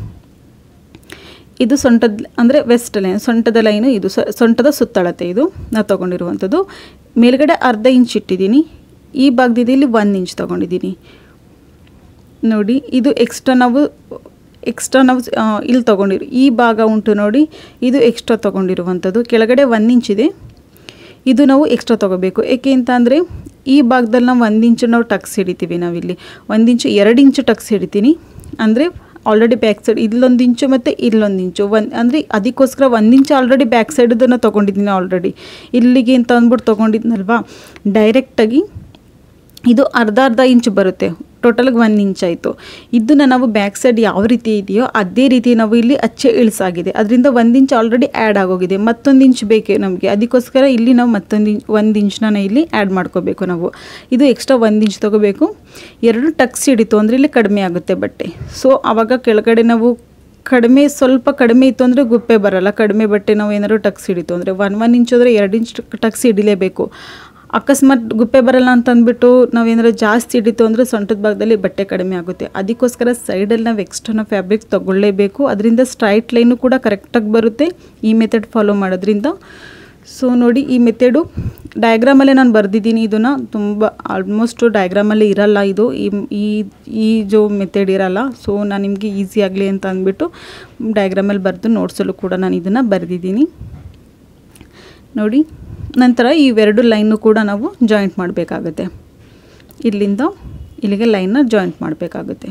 ಇದು ಸೊಂಟದ ಅಂದರೆ ವೆಸ್ಟ್ ಲೈನ್ ಸೊಂಟದ ಲೈನು ಇದು ಸ- ಸೊಂಟದ ಸುತ್ತಳತೆ ಇದು ನಾವು ತೊಗೊಂಡಿರುವಂಥದ್ದು ಮೇಲ್ಗಡೆ ಅರ್ಧ ಇಂಚ್ ಇಟ್ಟಿದ್ದೀನಿ ಈ ಭಾಗದಿಂದ ಇಲ್ಲಿ ಒಂದು ಇಂಚ್ ತೊಗೊಂಡಿದ್ದೀನಿ ನೋಡಿ ಇದು ಎಕ್ಸ್ಟ್ರಾ ನಾವು ಎಕ್ಸ್ಟ್ರಾ ನಾವು ಆ, ಇಲ್ಲಿ ತೊಗೊಂಡಿರು ಈ ಭಾಗ ಉಂಟು ನೋಡಿ ಇದು ಎಕ್ಸ್ಟ್ರಾ ತೊಗೊಂಡಿರುವಂಥದ್ದು ಕೆಳಗಡೆ ಒಂದು ಇಂಚಿದೆ ಇದು ನಾವು ಎಕ್ಸ್ಟ್ರಾ ತೊಗೋಬೇಕು ಏಕೆ ಅಂತ ಅಂದರೆ ಈ ಭಾಗದಲ್ಲಿ ನಾವು ಒಂದು ಇಂಚು ನಾವು ಟಕ್ಸ್ ಹಿಡಿತೀವಿ ನಾವಿಲ್ಲಿ ಒಂದು ಇಂಚು ಎರಡು ಇಂಚು ಟಕ್ಸ್ ಹಿಡಿತೀನಿ ಅಂದರೆ ಆಲ್ರೆಡಿ ಬ್ಯಾಕ್ ಸೈಡ್ ಇಲ್ಲೊಂದು ಇಂಚು ಮತ್ತು ಇಲ್ಲೊಂದು ಇಂಚು ಒಂದು ಅಂದರೆ ಅದಕ್ಕೋಸ್ಕರ ಒಂದು ಇಂಚು ಆಲ್ರೆಡಿ ಬ್ಯಾಕ್ ಸೈಡದನ್ನು ತೊಗೊಂಡಿದ್ದೀನಿ ಆಲ್ರೆಡಿ ಇಲ್ಲಿಗೆ ಅಂತ ಅಂದ್ಬಿಟ್ಟು ತೊಗೊಂಡಿದ್ನಲ್ವಾ ಡೈರೆಕ್ಟಾಗಿ ಇದು ಅರ್ಧ ಅರ್ಧ ಇಂಚ್ ಬರುತ್ತೆ ಟೋಟಲ್ಗೆ ಒಂದು ಇಂಚ್ ಆಯಿತು ಇದನ್ನು ನಾವು ಬ್ಯಾಕ್ ಸೈಡ್ ಯಾವ ರೀತಿ ಇದೆಯೋ ಅದೇ ರೀತಿ ನಾವು ಇಲ್ಲಿ ಅಚ್ಚೆ ಇಳಿಸಾಗಿದೆ ಅದರಿಂದ ಒಂದು ಇಂಚ್ ಆಲ್ರೆಡಿ ಆ್ಯಡ್ ಆಗೋಗಿದೆ ಮತ್ತೊಂದು ಇಂಚ್ ಬೇಕೆ ನಮಗೆ ಅದಕ್ಕೋಸ್ಕರ ಇಲ್ಲಿ ನಾವು ಮತ್ತೊಂದು ಇಂಚ್ ಒಂದು ಇಂಚ್ನ ಇಲ್ಲಿ ಆ್ಯಡ್ ಮಾಡ್ಕೋಬೇಕು ನಾವು ಇದು ಎಕ್ಸ್ಟ್ರಾ ಒಂದು ಇಂಚ್ ತೊಗೋಬೇಕು ಎರಡು ಟಕ್ಸ್ ಹಿಡಿತು ಅಂದರೆ ಇಲ್ಲಿ ಕಡಿಮೆ ಆಗುತ್ತೆ ಬಟ್ಟೆ ಸೊ ಆವಾಗ ಕೆಳಗಡೆ ನಾವು ಕಡಿಮೆ ಸ್ವಲ್ಪ ಕಡಿಮೆ ಇತ್ತು ಅಂದರೆ ಗುಪ್ಪೆ ಬರಲ್ಲ ಕಡಿಮೆ ಬಟ್ಟೆ ನಾವು ಏನಾದ್ರು ಟಕ್ಸ್ ಹಿಡಿತು ಅಂದರೆ ಒನ್ ಒನ್ ಇಂಚ್ ಅಂದರೆ ಎರಡು ಇಂಚ್ ಟಕ್ಸ್ ಹಿಡಿಲೇಬೇಕು ಅಕಸ್ಮಾತ್ ಗುಪ್ಪೆ ಬರಲ್ಲ ಅಂತ ಅಂದ್ಬಿಟ್ಟು ನಾವೇನಾದ್ರು ಜಾಸ್ತಿ ಹಿಡಿತು ಅಂದರೆ ಸೊಂಟದ ಭಾಗದಲ್ಲಿ ಬಟ್ಟೆ ಕಡಿಮೆ ಆಗುತ್ತೆ ಅದಕ್ಕೋಸ್ಕರ ಸೈಡಲ್ಲಿ ನಾವು ಎಕ್ಸ್ಟ್ರಾ ಫ್ಯಾಬ್ರಿಕ್ ತೊಗೊಳ್ಳೇಬೇಕು ಅದರಿಂದ ಸ್ಟ್ರೈಟ್ ಲೈನು ಕೂಡ ಕರೆಕ್ಟಾಗಿ ಬರುತ್ತೆ ಈ ಮೆಥಡ್ ಫಾಲೋ ಮಾಡೋದ್ರಿಂದ ಸೊ ನೋಡಿ ಈ ಮೆಥಡು ಡಯಾಗ್ರಾಮಲ್ಲೇ ನಾನು ಬರೆದಿದ್ದೀನಿ ಇದನ್ನು ತುಂಬ ಆಲ್ಮೋಸ್ಟು ಡಯಾಗ್ರಾಮಲ್ಲಿ ಇರಲ್ಲ ಇದು ಈ ಈ ಈ ಜೋ ಮೆಥಡ್ ಇರಲ್ಲ ಸೊ ನಾನು ನಿಮಗೆ ಈಸಿ ಆಗಲಿ ಅಂತ ಅಂದ್ಬಿಟ್ಟು ಡಯಾಗ್ರಾಮಲ್ಲಿ ಬರೆದು ನೋಟ್ಸಲ್ಲೂ ಕೂಡ ನಾನು ಇದನ್ನು ಬರೆದಿದ್ದೀನಿ ನೋಡಿ ನಂತರ ಇವೆರಡು ಲೈನು ಕೂಡ ನಾವು ಜಾಯಿಂಟ್ ಮಾಡಬೇಕಾಗುತ್ತೆ ಇಲ್ಲಿಂದ ಇಲ್ಲಿಗೆ ಲೈನ್ನ ಜಾಯಿಂಟ್ ಮಾಡಬೇಕಾಗುತ್ತೆ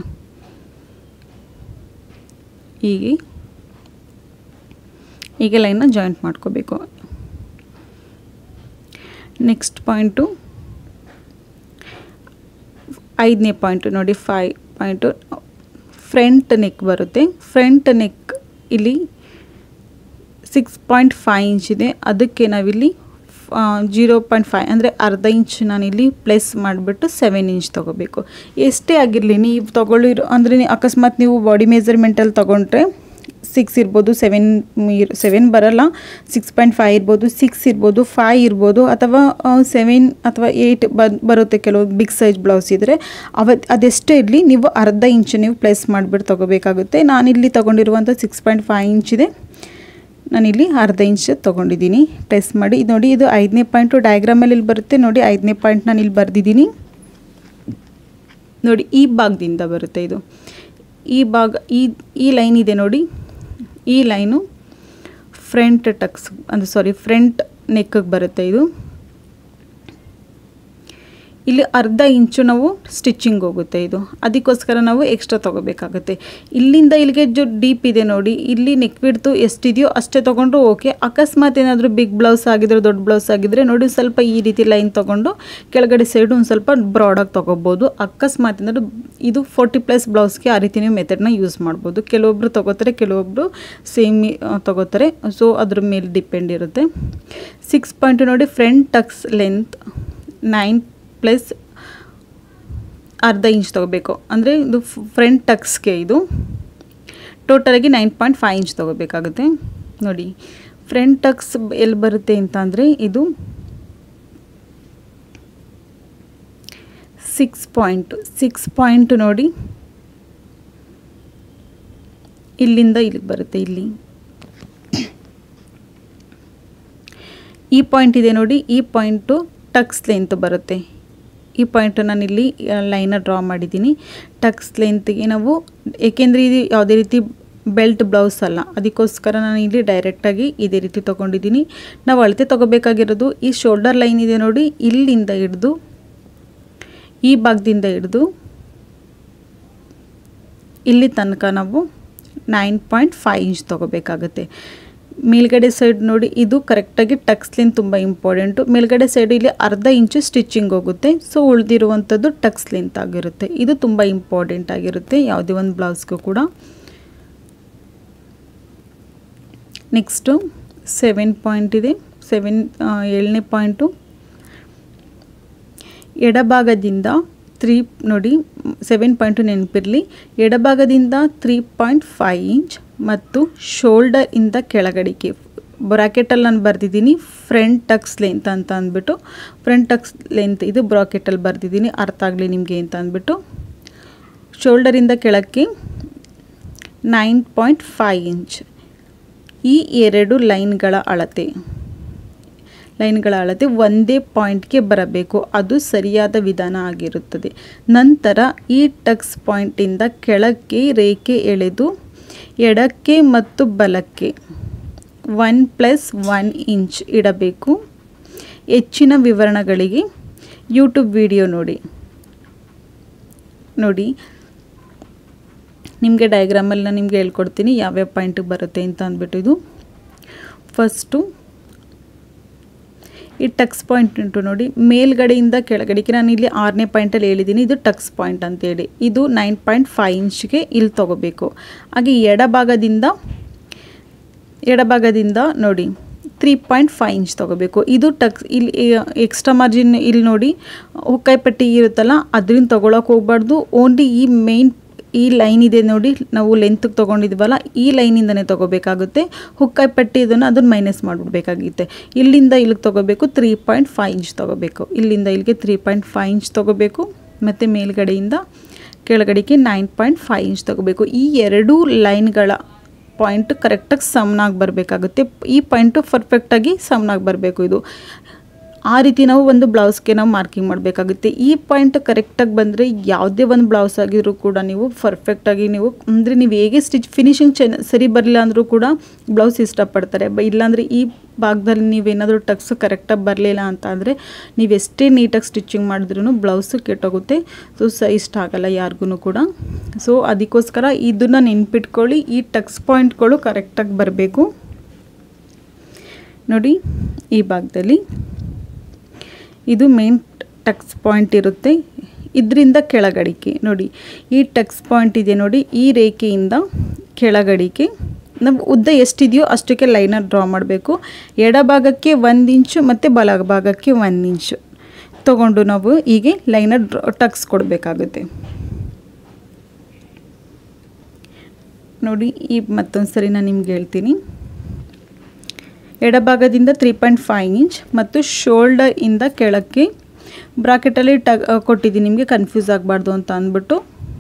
ಹೀಗೆ ಹೀಗೆ ಲೈನ್ನ ಜಾಯಿಂಟ್ ಮಾಡ್ಕೋಬೇಕು ನೆಕ್ಸ್ಟ್ ಪಾಯಿಂಟು ಐದನೇ ಪಾಯಿಂಟು ನೋಡಿ five point front neck front ಫ್ರಂಟ್ ನೆಕ್ ಇಲ್ಲಿ ಸಿಕ್ಸ್ ಪಾಯಿಂಟ್ ಫೈ ಇಂಚ್ ಇದೆ ಅದಕ್ಕೆ ನಾವಿಲ್ಲಿ ಜೀರೋ ಪಾಯಿಂಟ್ ಫೈ ಅಂದರೆ ಅರ್ಧ ಇಂಚ್ ನಾನಿಲ್ಲಿ ಪ್ಲಸ್ ಮಾಡಿಬಿಟ್ಟು ಸೆವೆನ್ ಇಂಚ್ ತೊಗೋಬೇಕು ಎಷ್ಟೇ ಆಗಿರಲಿ ನೀವು ತೊಗೊಳ್ಳಿರೋ ಅಂದರೆ ನೀವು ಅಕಸ್ಮಾತ್ ನೀವು ಬಾಡಿ ಮೆಜರ್ಮೆಂಟಲ್ಲಿ ತೊಗೊಂಡ್ರೆ ಸಿಕ್ಸ್ ಇರ್ಬೋದು ಸೆವೆನ್ ಸೆವೆನ್ ಬರಲ್ಲ ಸಿಕ್ಸ್ ಪಾಯಿಂಟ್ ಫೈ ಇರ್ಬೋದು ಸಿಕ್ಸ್ ಇರ್ಬೋದು ಫೈ ಇರ್ಬೋದು ಅಥವಾ ಸೆವೆನ್ ಅಥವಾ ಏಯ್ಟ್ ಬರುತ್ತೆ ಕೆಲವು ಬಿಗ್ ಸೈಜ್ ಬ್ಲೌಸ್ ಇದ್ದರೆ ಅವ ಅದೆಷ್ಟೇ ಇರಲಿ ನೀವು ಅರ್ಧ ಇಂಚು ನೀವು ಪ್ಲಸ್ ಮಾಡಿಬಿಟ್ಟು ತೊಗೋಬೇಕಾಗುತ್ತೆ ನಾನಿಲ್ಲಿ ತೊಗೊಂಡಿರುವಂಥ ಸಿಕ್ಸ್ ಪಾಯಿಂಟ್ ಫೈ ಇಂಚ್ ಇದೆ ನಾನಿಲ್ಲಿ ಅರ್ಧ ಇಂಚ್ ತೊಗೊಂಡಿದ್ದೀನಿ ಪ್ರೆಸ್ ಮಾಡಿ ಇದು ನೋಡಿ ಇದು ಐದನೇ ಪಾಯಿಂಟು ಡಯಾಗ್ರಾಮಲ್ಲಿ ಇಲ್ಲಿ ಬರುತ್ತೆ ನೋಡಿ ಐದನೇ ಪಾಯಿಂಟ್ ನಾನು ಇಲ್ಲಿ ಬರೆದಿದ್ದೀನಿ ನೋಡಿ ಈ ಭಾಗದಿಂದ ಬರುತ್ತೆ ಇದು ಈ ಭಾಗ ಈ ಈ ಲೈನ್ ಇದೆ ನೋಡಿ ಈ ಲೈನು ಫ್ರಂಟ್ ಟಕ್ಸ್ ಅಂದರೆ ಸಾರಿ ಫ್ರಂಟ್ ನೆಕ್ಕಿಗೆ ಬರುತ್ತೆ ಇದು ಇಲ್ಲಿ ಅರ್ಧ ಇಂಚು ನಾವು ಸ್ಟಿಚಿಂಗ್ ಹೋಗುತ್ತೆ ಇದು ಅದಕ್ಕೋಸ್ಕರ ನಾವು ಎಕ್ಸ್ಟ್ರಾ ತೊಗೋಬೇಕಾಗುತ್ತೆ ಇಲ್ಲಿಂದ ಇಲ್ಲಿಗೆ ಜೊ ಡೀಪ್ ಇದೆ ನೋಡಿ ಇಲ್ಲಿ ನೆಕ್ ಬಿಡ್ತು ಎಷ್ಟಿದೆಯೋ ಅಷ್ಟೇ ತೊಗೊಂಡ್ರು ಓಕೆ ಅಕಸ್ಮಾತ್ ಏನಾದರೂ ಬಿಗ್ ಬ್ಲೌಸ್ ಆಗಿದ್ರೆ ದೊಡ್ಡ ಬ್ಲೌಸ್ ಆಗಿದ್ರೆ ನೋಡಿ ಸ್ವಲ್ಪ ಈ ರೀತಿ ಲೈನ್ ತೊಗೊಂಡು ಕೆಳಗಡೆ ಸೈಡು ಒಂದು ಸ್ವಲ್ಪ ಬ್ರಾಡಾಗಿ ತೊಗೋಬೋದು ಅಕಸ್ಮಾತ್ ಏನಾದ್ರು ಇದು ಫೋರ್ಟಿ ಪ್ಲಸ್ ಬ್ಲೌಸ್ಗೆ ಆ ರೀತಿ ನೀವು ಮೆಥಡ್ನ ಯೂಸ್ ಮಾಡ್ಬೋದು ಕೆಲವೊಬ್ಬರು ತೊಗೋತಾರೆ ಕೆಲವೊಬ್ಬರು ಸೇಮ್ ತೊಗೋತಾರೆ ಸೊ ಅದ್ರ ಮೇಲೆ ಡಿಪೆಂಡ್ ಇರುತ್ತೆ ಸಿಕ್ಸ್ ಪಾಯಿಂಟ್ ನೋಡಿ front tucks length nine plus ಅರ್ಧ ಇಂಚ್ ತೊಗೋಬೇಕು ಅಂದರೆ ಇದು ಫ್ರಂಟ್ ಟಕ್ಸ್ಗೆ ಇದು ಟೋಟಲಾಗಿ ನೈನ್ ಪಾಯಿಂಟ್ ಫೈವ್ ಇಂಚ್ ತೊಗೋಬೇಕಾಗುತ್ತೆ ನೋಡಿ ಫ್ರಂಟ್ ಟಕ್ಸ್ ಎಲ್ಲಿ ಬರುತ್ತೆ ಅಂತ ಅಂದರೆ ಇದು ಸಿಕ್ಸ್ ಪಾಯಿಂಟ್ ಸಿಕ್ಸ್ ಪಾಯಿಂಟ್ ನೋಡಿ ಇಲ್ಲಿಂದ ಇಲ್ಲಿಗೆ ಬರುತ್ತೆ ಇಲ್ಲಿ ಈ ಪಾಯಿಂಟ್ ಇದೆ ನೋಡಿ ಈ ಪಾಯಿಂಟು ಟಕ್ಸ್ ಲೆಂತ್ ಬರುತ್ತೆ ಈ ಪಾಯಿಂಟು ನಾನಿಲ್ಲಿ ಲೈನ ಡ್ರಾ ಮಾಡಿದ್ದೀನಿ ಟಕ್ಸ್ ಲೆಂತ್ಗೆ ನಾವು ಏಕೆಂದರೆ ಇದು ಯಾವುದೇ ರೀತಿ ಬೆಲ್ಟ್ ಬ್ಲೌಸ್ ಅಲ್ಲ ಅದಕ್ಕೋಸ್ಕರ ನಾನು ಇಲ್ಲಿ ಡೈರೆಕ್ಟಾಗಿ ಇದೇ ರೀತಿ ತೊಗೊಂಡಿದ್ದೀನಿ ನಾವು ಅಳತೆ ತೊಗೋಬೇಕಾಗಿರೋದು ಈ ಶೋಲ್ಡರ್ ಲೈನ್ ಇದೆ ನೋಡಿ ಇಲ್ಲಿಂದ ಹಿಡಿದು ಈ ಭಾಗದಿಂದ ಹಿಡಿದು ಇಲ್ಲಿ ತನಕ ನಾವು ನೈನ್ ಪಾಯಿಂಟ್ ಫೈವ್ ಇಂಚ್ ತೊಗೋಬೇಕಾಗುತ್ತೆ ಮೇಲ್ಗಡೆ ಸೈಡ್ ನೋಡಿ ಇದು ಕರೆಕ್ಟಾಗಿ ಟಕ್ಸ್ ಲೈನ್ ತುಂಬ ಇಂಪಾರ್ಟೆಂಟು ಮೇಲ್ಗಡೆ ಸೈಡ್ ಇಲ್ಲಿ ಅರ್ಧ ಇಂಚು ಸ್ಟಿಚಿಂಗ್ ಹೋಗುತ್ತೆ ಸೊ ಉಳಿದಿರುವಂಥದ್ದು ಟಕ್ಸ್ ಲೆಂತ್ ಆಗಿರುತ್ತೆ ಇದು ತುಂಬ ಇಂಪಾರ್ಟೆಂಟ್ ಆಗಿರುತ್ತೆ ಯಾವುದೇ ಒಂದು ಬ್ಲೌಸ್ಗೂ ಕೂಡ ನೆಕ್ಸ್ಟು ಸೆವೆನ್ ಪಾಯಿಂಟ್ ಇದೆ ಸೆವೆನ್ ಏಳನೇ ಪಾಯಿಂಟು ಎಡಭಾಗದಿಂದ ತ್ರೀ ನೋಡಿ ಸೆವೆನ್ ಪಾಯಿಂಟು ನೆನಪಿರಲಿ ಎಡಭಾಗದಿಂದ ತ್ರೀ ಪಾಯಿಂಟ್ ಫೈ ಇಂಚ್ ಮತ್ತು ಶೋಲ್ಡರ್ ಇಂದ ಕೆಳಗಡೆಗೆ ಬ್ರಾಕೆಟಲ್ಲಿ ನಾನು ಬರೆದಿದ್ದೀನಿ ಫ್ರಂಟ್ ಟಕ್ಸ್ ಲೆಂತ್ ಅಂತ ಅಂದ್ಬಿಟ್ಟು ಫ್ರಂಟ್ ಟಕ್ಸ್ ಲೆಂತ್ ಇದು ಬ್ರಾಕೆಟಲ್ಲಿ ಬರೆದಿದ್ದೀನಿ ಅರ್ಥ ಆಗಲಿ ನಿಮಗೆ ಅಂತ ಅಂದ್ಬಿಟ್ಟು ಶೋಲ್ಡರಿಂದ ಕೆಳಕ್ಕೆ ನೈನ್ ಪಾಯಿಂಟ್ ಫೈ ಇಂಚ್ ಈ ಎರಡು ಲೈನ್ಗಳ ಅಳತೆ ಲೈನ್ಗಳ ಅಳತೆ ಒಂದೇ ಪಾಯಿಂಟ್ಗೆ ಬರಬೇಕು ಅದು ಸರಿಯಾದ ವಿಧಾನ ಆಗಿರುತ್ತದೆ ನಂತರ ಈ ಟಕ್ಸ್ ಪಾಯಿಂಟಿಂದ ಕೆಳಕ್ಕೆ ರೇಖೆ ಎಳೆದು ಎಡಕ್ಕೆ ಮತ್ತು ಬಲಕ್ಕೆ ಒನ್ ಪ್ಲಸ್ ಒನ್ ಇಂಚ್ ಇಡಬೇಕು ಹೆಚ್ಚಿನ ವಿವರಣೆಗಳಿಗೆ ಯೂಟ್ಯೂಬ್ ವಿಡಿಯೋ ನೋಡಿ ನೋಡಿ ನಿಮಗೆ ಡಯಾಗ್ರಾಮಲ್ಲಿ ನಾನು ನಿಮಗೆ ಹೇಳ್ಕೊಡ್ತೀನಿ ಯಾವ್ಯಾವ ಪಾಯಿಂಟಿಗೆ ಬರುತ್ತೆ ಅಂತ ಅಂದ್ಬಿಟ್ಟು ಇದು ಫಸ್ಟು ಈ ಟಕ್ಸ್ ಪಾಯಿಂಟ್ ಉಂಟು ನೋಡಿ ಮೇಲ್ಗಡೆಯಿಂದ ಕೆಳಗಡೆಗೆ ನಾನು ಇಲ್ಲಿ ಆರನೇ ಪಾಯಿಂಟಲ್ಲಿ ಹೇಳಿದ್ದೀನಿ ಇದು ಟಕ್ಸ್ ಪಾಯಿಂಟ್ ಅಂತೇಳಿ ಇದು ನೈನ್ ಪಾಯಿಂಟ್ ಫೈವ್ ಇಂಚ್ಗೆ ಇಲ್ಲಿ ತೊಗೋಬೇಕು ಹಾಗೆ ಎಡಭಾಗದಿಂದ ಎಡಭಾಗದಿಂದ ನೋಡಿ ತ್ರೀ ಪಾಯಿಂಟ್ ಫೈವ್ ಇಂಚ್ ತೊಗೋಬೇಕು ಇದು ಟಕ್ಸ್ ಇಲ್ಲಿ ಎಕ್ಸ್ಟ್ರಾ ಮಾರ್ಜಿನ್ ಇಲ್ಲಿ ನೋಡಿ ಹುಕ್ಕಾಯಿ ಪಟ್ಟಿ ಇರುತ್ತಲ್ಲ ಅದರಿಂದ ತೊಗೊಳಕ್ಕೆ ಹೋಗ್ಬಾರ್ದು ಓನ್ಲಿ ಈ ಮೇಯ್ನ್ ಈ ಲೈನ್ ಇದೆ ನೋಡಿ ನಾವು ಲೆಂತ್ಗೆ ತೊಗೊಂಡಿದ್ವಲ್ಲ ಈ ಲೈನಿಂದನೇ ತೊಗೋಬೇಕಾಗುತ್ತೆ ಹುಕ್ಕಾಯಿ ಪಟ್ಟಿ ಇದನ್ನು ಅದನ್ನು ಮೈನಸ್ ಮಾಡಿಬಿಡ್ಬೇಕಾಗುತ್ತೆ ಇಲ್ಲಿಂದ ಇಲ್ಲಿಗೆ ತೊಗೋಬೇಕು ತ್ರೀ ಪಾಯಿಂಟ್ ಫೈವ್ ಇಂಚ್ ತೊಗೋಬೇಕು ಇಲ್ಲಿಂದ ಇಲ್ಲಿಗೆ ತ್ರೀ ಪಾಯಿಂಟ್ ಫೈವ್ ಇಂಚ್ ತೊಗೋಬೇಕು ಮತ್ತು ಮೇಲ್ಗಡೆಯಿಂದ ಕೆಳಗಡೆಗೆ ನೈನ್ ಪಾಯಿಂಟ್ ಫೈವ್ ಇಂಚ್ ತೊಗೋಬೇಕು ಈ ಎರಡೂ ಲೈನ್ಗಳ ಪಾಯಿಂಟ್ ಕರೆಕ್ಟಾಗಿ ಸಮನಾಗಿ ಬರಬೇಕಾಗುತ್ತೆ ಈ ಪಾಯಿಂಟು ಪರ್ಫೆಕ್ಟಾಗಿ ಸಮನಾಗಿ ಬರಬೇಕು ಇದು ಆ ರೀತಿ ನಾವು ಒಂದು ಬ್ಲೌಸ್ಗೆ ನಾವು ಮಾರ್ಕಿಂಗ್ ಮಾಡಬೇಕಾಗುತ್ತೆ ಈ ಪಾಯಿಂಟ್ ಕರೆಕ್ಟಾಗಿ ಬಂದರೆ ಯಾವುದೇ ಒಂದು ಬ್ಲೌಸ್ ಆಗಿದ್ರು ಕೂಡ ನೀವು ಪರ್ಫೆಕ್ಟಾಗಿ ನೀವು ಅಂದರೆ ನೀವು ಹೇಗೆ ಸ್ಟಿಚ್ ಫಿನಿಶಿಂಗ್ ಚೆನ್ನ ಸರಿ ಬರಲಿಲ್ಲ ಅಂದರೂ ಕೂಡ ಬ್ಲೌಸ್ ಇಷ್ಟಪಡ್ತಾರೆ ಬ ಇಲ್ಲಾಂದರೆ ಈ ಭಾಗದಲ್ಲಿ ನೀವೇನಾದರೂ ಟಕ್ಸ್ ಕರೆಕ್ಟಾಗಿ ಬರಲಿಲ್ಲ ಅಂತ ಅಂದರೆ ನೀವು ಎಷ್ಟೇ ನೀಟಾಗಿ ಸ್ಟಿಚಿಂಗ್ ಮಾಡಿದ್ರೂ ಬ್ಲೌಸು ಕೆಟ್ಟೋಗುತ್ತೆ ಸೊ ಸ ಇಷ್ಟ ಆಗಲ್ಲ ಯಾರಿಗೂ ಕೂಡ ಸೊ ಅದಕ್ಕೋಸ್ಕರ ಇದನ್ನು ನೆನ್ಪಿಟ್ಕೊಳ್ಳಿ ಈ ಟಕ್ಸ್ ಪಾಯಿಂಟ್ಗಳು ಕರೆಕ್ಟಾಗಿ ಬರಬೇಕು ನೋಡಿ ಈ ಭಾಗದಲ್ಲಿ ಇದು ಮೇನ್ ಟಕ್ಸ್ ಪಾಯಿಂಟ್ ಇರುತ್ತೆ ಇದರಿಂದ ಕೆಳಗಡಿಕೆ ನೋಡಿ ಈ ಟಕ್ಸ್ ಪಾಯಿಂಟ್ ಇದೆ ನೋಡಿ ಈ ರೇಖೆಯಿಂದ ಕೆಳಗಡಿಕೆ ನಾವು ಉದ್ದ ಎಷ್ಟಿದೆಯೋ ಅಷ್ಟಕ್ಕೆ ಲೈನರ್ ಡ್ರಾ ಮಾಡಬೇಕು ಎಡಭಾಗಕ್ಕೆ ಒಂದು ಇಂಚು ಮತ್ತು ಬಲ ಭಾಗಕ್ಕೆ ಒಂದು ಇಂಚು ತಗೊಂಡು ನಾವು ಹೀಗೆ ಲೈನರ್ ಡ್ರಾ ಟಕ್ಸ್ ಕೊಡಬೇಕಾಗುತ್ತೆ ನೋಡಿ ಈ ಮತ್ತೊಂದು ಸರಿ ನಾನು ನಿಮ್ಗೆ ಹೇಳ್ತೀನಿ ಎಡಭಾಗದಿಂದ ತ್ರೀ ಪಾಯಿಂಟ್ ಫೈವ್ ಇಂಚ್ ಮತ್ತು ಶೋಲ್ಡರ್ ಇಂದ ಕೆಳಕ್ಕೆ ಬ್ರಾಕೆಟಲ್ಲಿ ಟಗ್ ಕೊಟ್ಟಿದ್ದೀನಿ ನಿಮಗೆ ಕನ್ಫ್ಯೂಸ್ ಆಗಬಾರ್ದು ಅಂತ ಅಂದ್ಬಿಟ್ಟು